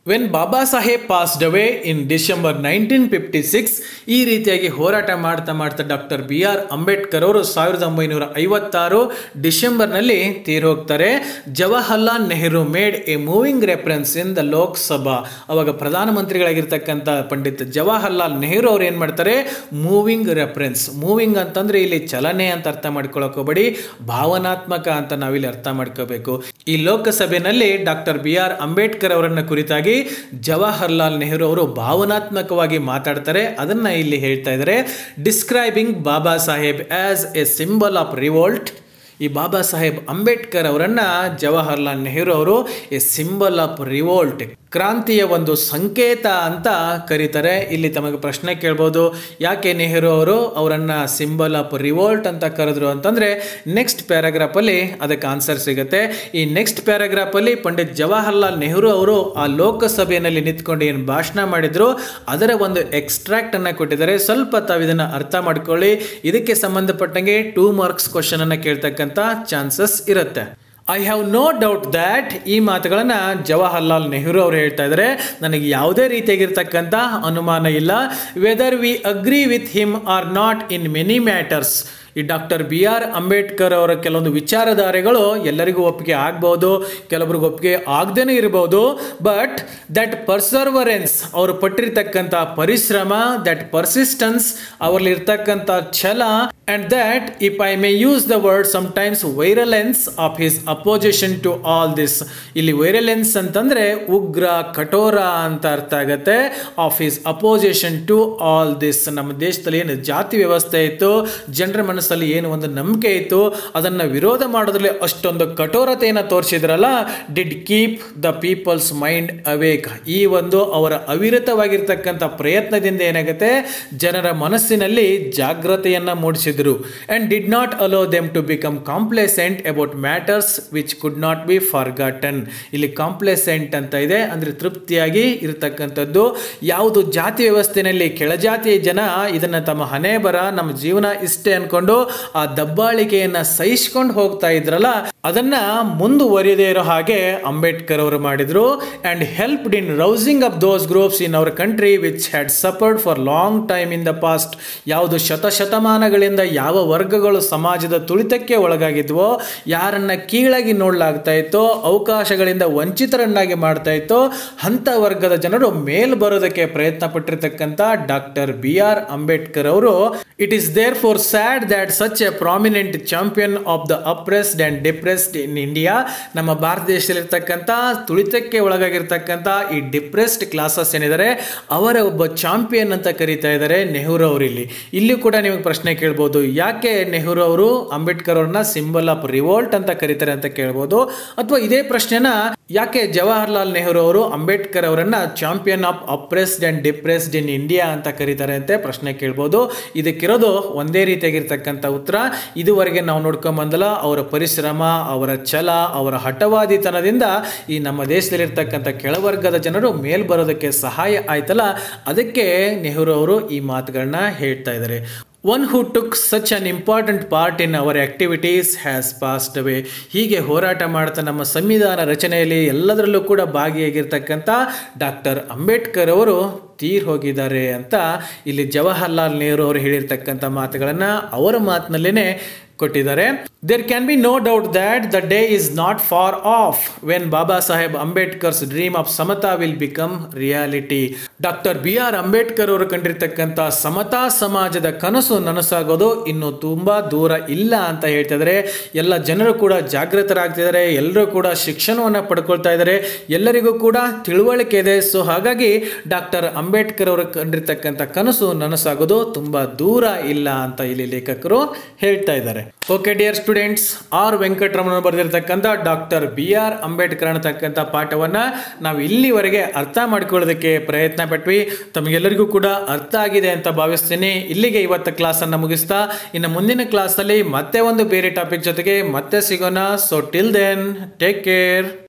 when Baba Saheb passed away in December nineteen fifty six ಈ ರೀತಿಯಾಗಿ ಹೋರಾಟ ಮಾಡ್ತಾ ಮಾಡ್ತಾ ಡಾಕ್ಟರ್ ಬಿ ಆರ್ ಅಂಬೇಡ್ಕರ್ ಅವರು ಸಾವಿರದ ಒಂಬೈನೂರ ಐವತ್ತಾರು ಡಿಸೆಂಬರ್ನಲ್ಲಿ ತೀರೋಗ್ತಾರೆ Jawaharlal Nehru made a moving reference in the Lok Sabha ಅವಾಗ ಪ್ರಧಾನಮಂತ್ರಿಗಳಾಗಿರ್ತಕ್ಕಂಥ ಪಂಡಿತ್ ಜವಾಹರ್ಲಾಲ್ ನೆಹರು ಅವ್ರು ಏನು ಮಾಡ್ತಾರೆ ಮೂವಿಂಗ್ ರೆಫರೆನ್ಸ್ ಮೂವಿಂಗ್ ಅಂತಂದ್ರೆ ಇಲ್ಲಿ ಚಲನೆ ಅಂತ ಅರ್ಥ ಮಾಡ್ಕೊಳಕ್ ಹೋಗ್ಬೇಡಿ ಭಾವನಾತ್ಮಕ ಅಂತ ನಾವಿಲ್ಲಿ ಅರ್ಥ ಮಾಡ್ಕೋಬೇಕು ಈ ಲೋಕಸಭೆಯಲ್ಲಿ ಡಾಕ್ಟರ್ ಬಿ ಆರ್ ಅಂಬೇಡ್ಕರ್ ಅವರನ್ನ ಕುರಿತಾಗಿ ಜವಾಹರ್ಲಾಲ್ ನೆಹರು ಅವರು ಭಾವನಾತ್ಮಕವಾಗಿ ಮಾತಾಡ್ತಾರೆ ಅದನ್ನ ಇಲ್ಲಿ ಹೇಳ್ತಾ ಇದ್ದಾರೆ describing Baba Saheb as a symbol of revolt ಈ ಬಾಬಾ ಸಾಹೇಬ್ ಅಂಬೇಡ್ಕರ್ ಅವರನ್ನ ಜವಾಹರ್ಲಾಲ್ ನೆಹರು ಅವರು ಎ ಸಿಂಬಲ್ ಆಫ್ ರಿವೋಲ್ಟ್ ಕ್ರಾಂತಿಯ ಒಂದು ಸಂಕೇತ ಅಂತ ಕರೀತಾರೆ ಇಲ್ಲಿ ತಮಗೆ ಪ್ರಶ್ನೆ ಕೇಳ್ಬೋದು ಯಾಕೆ ನೆಹರು ಅವರು ಅವರನ್ನ ಸಿಂಬಲ್ ಆಫ್ ರಿವೋಲ್ಟ್ ಅಂತ ಕರೆದ್ರು ಅಂತಂದ್ರೆ ನೆಕ್ಸ್ಟ್ ಪ್ಯಾರಾಗ್ರಾಫಲ್ಲಿ ಅದಕ್ಕೆ ಆನ್ಸರ್ ಸಿಗುತ್ತೆ ಈ ನೆಕ್ಸ್ಟ್ ಪ್ಯಾರಾಗ್ರಾಫಲ್ಲಿ ಪಂಡಿತ್ ಜವಾಹರ್ಲಾಲ್ ನೆಹರು ಅವರು ಆ ಲೋಕಸಭೆಯಲ್ಲಿ ನಿಂತ್ಕೊಂಡು ಏನು ಭಾಷಣ ಮಾಡಿದ್ರು ಅದರ ಒಂದು ಎಕ್ಸ್ಟ್ರಾಕ್ಟ್ ಅನ್ನ ಕೊಟ್ಟಿದ್ದಾರೆ ಸ್ವಲ್ಪ ತಾವು ಇದನ್ನ ಅರ್ಥ ಮಾಡ್ಕೊಳ್ಳಿ ಇದಕ್ಕೆ ಸಂಬಂಧಪಟ್ಟಂಗೆ ಟೂ ಮಾರ್ಕ್ಸ್ ಕ್ವಶನ್ ಅನ್ನ ಕೇಳ್ತಕ್ಕಂಥ ಚಾನ್ಸಸ್ ಇರುತ್ತೆ I have no doubt that ಈ ಮಾತುಗಳನ್ನು ಜವಾಹರ್ಲಾಲ್ ನೆಹರು ಅವರು ಹೇಳ್ತಾ ಇದ್ದಾರೆ ನನಗೆ ಯಾವುದೇ ರೀತಿಯಾಗಿರ್ತಕ್ಕಂಥ ಅನುಮಾನ ಇಲ್ಲ whether we agree with him or not in many matters ಈ ಡಾಕ್ಟರ್ ಬಿ ಆರ್ ಅಂಬೇಡ್ಕರ್ ಅವರ ಕೆಲವೊಂದು ವಿಚಾರಧಾರೆಗಳು ಎಲ್ಲರಿಗೂ ಒಪ್ಪಿಗೆ ಆಗ್ಬೋದು ಕೆಲವರಿಗೂ ಒಪ್ಪಿಗೆ ಆಗದೇನೆ ಇರಬಹುದು ಬಟ್ ದಟ್ ಪರ್ಸರ್ವರೆನ್ಸ್ ಅವರು ಪಟ್ಟಿರ್ತಕ್ಕಂಥ ಪರಿಶ್ರಮ ದಟ್ ಪರ್ಸಿಸ್ಟೆನ್ಸ್ ಅವರಲ್ಲಿ ಇರ್ತಕ್ಕಂಥ ಛಲ and that if I may use the word sometimes virulence of his opposition to all this ಇಲ್ಲಿ ವೈರಲೆನ್ಸ್ ಅಂತಂದ್ರೆ ಉಗ್ರ ಕಠೋರ ಅಂತ ಅರ್ಥ ಆಗತ್ತೆ of his opposition to all this ನಮ್ಮ ದೇಶದಲ್ಲಿ ಏನು ಜಾತಿ ವ್ಯವಸ್ಥೆ ಇತ್ತು ಜನರ ಮನಸ್ಸಲ್ಲಿ ಏನು ಒಂದು ನಂಬಿಕೆ ಇತ್ತು ಅದನ್ನು ವಿರೋಧ ಮಾಡೋದ್ರಲ್ಲಿ ಅಷ್ಟೊಂದು ಕಠೋರತೆಯನ್ನು ತೋರಿಸಿದ್ರಲ್ಲ did keep the people's mind awake ಈ ಒಂದು ಅವರ ಅವಿರತವಾಗಿರ್ತಕ್ಕಂಥ ಪ್ರಯತ್ನದಿಂದ ಏನಾಗುತ್ತೆ ಜನರ ಮನಸ್ಸಿನಲ್ಲಿ ಜಾಗ್ರತೆಯನ್ನು ಮೂಡಿಸಿದ್ರು and did not allow them to become complacent about matters which could not be forgotten ಇಲ್ಲಿ ಕಾಂಪ್ಲೇಸೆಂಟ್ ಅಂತ ಇದೆ ಅಂದರೆ ತೃಪ್ತಿಯಾಗಿ ಇರತಕ್ಕಂಥದ್ದು ಯಾವುದು ಜಾತಿ ವ್ಯವಸ್ಥೆಯಲ್ಲಿ ಕೆಳಜಾತಿಯ ಜನ ಇದನ್ನು ತಮ್ಮ ಹಣೆ ಬರ ನಮ್ಮ ಜೀವನ ಇಷ್ಟೇ ಅನ್ಕೊಂಡು ಆ ದಬ್ಬಾಳಿಕೆಯನ್ನು ಸಹಿಸ್ಕೊಂಡು ಹೋಗ್ತಾ ಇದ್ರಲ್ಲ ಅದನ್ನ ಮುಂದುವರಿಯದೇ ಇರೋ ಹಾಗೆ ಅಂಬೇಡ್ಕರ್ ಅವರು ಮಾಡಿದ್ರು and helped in rousing up those groups in our country which had suffered for long time in the past ಯಾವುದು ಶತಶತಮಾನಗಳಿಂದ ಯಾವ ವರ್ಗಗಳು ಸಮಾಜದ ತುಳಿತಕ್ಕೆ ಒಳಗಾಗಿದ್ವೋ ಯಾರನ್ನ ಕೀಳಾಗಿ ನೋಡಲಾಗ್ತಾ ಇತ್ತೋ ಅವಕಾಶಗಳಿಂದ ವಂಚಿತರನ್ನಾಗಿ ಮಾಡ್ತಾ ಇತ್ತೋ ಅಂಥ ವರ್ಗದ ಜನರು ಮೇಲ್ ಬರೋದಕ್ಕೆ ಪ್ರಯತ್ನ ಪಟ್ಟಿರ್ತಕ್ಕಂಥ ಡಾಕ್ಟರ್ ಬಿ ಆರ್ ಅಂಬೇಡ್ಕರ್ ಅವರು it is there far sad that such a prominent champion of the oppressed and depressed in India ನಮ್ಮ ಭಾರತ ದೇಶದಲ್ಲಿರ್ತಕ್ಕಂಥ ತುಳಿತಕ್ಕೆ ಒಳಗಾಗಿರ್ತಕ್ಕಂಥ ಈ ಡಿಪ್ರೆಸ್ಡ್ ಕ್ಲಾಸಸ್ ಏನಿದ್ದಾರೆ ಅವರ ಒಬ್ಬ ಚಾಂಪಿಯನ್ ಅಂತ ಕರೀತಾ ಇದ್ದಾರೆ ನೆಹರು ಅವರು ಇಲ್ಲಿ ಇಲ್ಲಿ ಕೂಡ ನಿಮಗೆ ಪ್ರಶ್ನೆ ಕೇಳ್ಬೋದು ಯಾಕೆ ನೆಹರು ಅವರು ಅಂಬೇಡ್ಕರ್ ಅವ್ರನ್ನ ಸಿಂಬಲ್ ಆಫ್ ರಿವೋಲ್ಟ್ ಅಂತ ಕರೀತಾರೆ ಅಂತ ಕೇಳ್ಬೋದು ಅಥವಾ ಇದೇ ಪ್ರಶ್ನೆನ ಯಾಕೆ ಜವಾಹರ್ಲಾಲ್ ನೆಹರು ಅವರು ಅಂಬೇಡ್ಕರ್ ಅವರನ್ನ champion of oppressed and depressed in India ಅಂತ ಕರೀತಾರೆ ಅಂತ ಪ್ರಶ್ನೆ ಕೇಳ್ಬೋದು ಇದಕ್ಕಿರೋದು ಒಂದೇ ರೀತಿಯಾಗಿರ್ತಕ್ಕಂಥ ಉತ್ತರ ಇದುವರೆಗೆ ನಾವು ನೋಡ್ಕೊಂಡ್ ಬಂದಲ್ಲ ಅವರ ಪರಿಶ್ರಮ ಅವರ ಛಲ ಅವರ ಹಠವಾದಿತನದಿಂದ ಈ ನಮ್ಮ ದೇಶದಲ್ಲಿರ್ತಕ್ಕಂಥ ಕೆಳವರ್ಗದ ಜನರು ಮೇಲ್ ಬರೋದಕ್ಕೆ ಸಹಾಯ ಆಯ್ತಲ್ಲ ಅದಕ್ಕೆ ನೆಹರು ಅವರು ಈ ಮಾತುಗಳನ್ನ ಹೇಳ್ತಾ ಇದ್ದಾರೆ one who took such an important part in our activities has passed away ಹೀಗೆ ಹೋರಾಟ ಮಾಡ್ತಾ ನಮ್ಮ ಸಂವಿಧಾನ ರಚನೆಯಲ್ಲಿ ಎಲ್ಲದರಲ್ಲೂ ಕೂಡ ಭಾಗಿಯಾಗಿರ್ತಕ್ಕಂಥ ಡಾಕ್ಟರ್ ಅಂಬೇಡ್ಕರ್ ಅವರು ತೀರ್ ಹೋಗಿದ್ದಾರೆ ಅಂತ ಇಲ್ಲಿ ಜವಾಹರ್ಲಾಲ್ ನೆಹರು ಅವರು ಹೇಳಿರ್ತಕ್ಕಂಥ ಮಾತುಗಳನ್ನು ಅವರ ಮಾತಿನಲ್ಲೇ ಕೊಟ್ಟಿದ್ದಾರೆ there can be no doubt that the day is not far off when Baba Saheb Ambedkar's dream of samata will become reality doctor B R Ambedkar ಅವರು ಕಂಡಿರ್ತಕ್ಕಂಥ ಸಮತಾ ಸಮಾಜದ ಕನಸು ನನಸಾಗೋದು ಇನ್ನು ತುಂಬಾ ದೂರ ಇಲ್ಲ ಅಂತ ಹೇಳ್ತಿದ್ದಾರೆ ಎಲ್ಲ ಜನರು ಕೂಡ ಜಾಗೃತರಾಗ್ತಿದ್ದಾರೆ ಎಲ್ಲರೂ ಕೂಡ ಶಿಕ್ಷಣವನ್ನು ಪಡ್ಕೊಳ್ತಾ ಇದ್ದಾರೆ ಎಲ್ಲರಿಗೂ ಕೂಡ ತಿಳುವಳಿಕೆ ಇದೆ ಸೊ ಹಾಗಾಗಿ ಡಾಕ್ಟರ್ ಅಂಬೇಡ್ಕರ್ ಅವರು ಕಂಡಿರ್ತಕ್ಕಂಥ ಕನಸು ನನಸಾಗೋದು ತುಂಬಾ ದೂರ ಇಲ್ಲ ಅಂತ ಇಲ್ಲಿ ಲೇಖಕರು ಹೇಳ್ತಾ ಇದ್ದಾರೆ okay dear students R Venkataramana ಬರೆದಿರ್ತಕ್ಕಂಥ ಡಾಕ್ಟರ್ ಬಿ ಆರ್ ಅಂಬೇಡ್ಕರ್ ಅನ್ನತಕ್ಕಂಥ ಪಾಠವನ್ನ ನಾವು ಇಲ್ಲಿವರೆಗೆ ಅರ್ಥ ಮಾಡ್ಕೊಳ್ಳೋದಕ್ಕೆ ಪ್ರಯತ್ನ ಪಟ್ವಿ ತಮಗೆಲ್ಲರಿಗೂ ಕೂಡ ಅರ್ಥ ಆಗಿದೆ ಅಂತ ಭಾವಿಸ್ತೀನಿ ಇಲ್ಲಿಗೆ ಇವತ್ತು ಕ್ಲಾಸನ್ನು ಮುಗಿಸ್ತಾ ಇನ್ನು ಮುಂದಿನ ಕ್ಲಾಸಲ್ಲಿ ಮತ್ತೆ ಒಂದು ಬೇರೆ ಟಾಪಿಕ್ ಜೊತೆಗೆ ಮತ್ತೆ ಸಿಗೋಣ so till then take care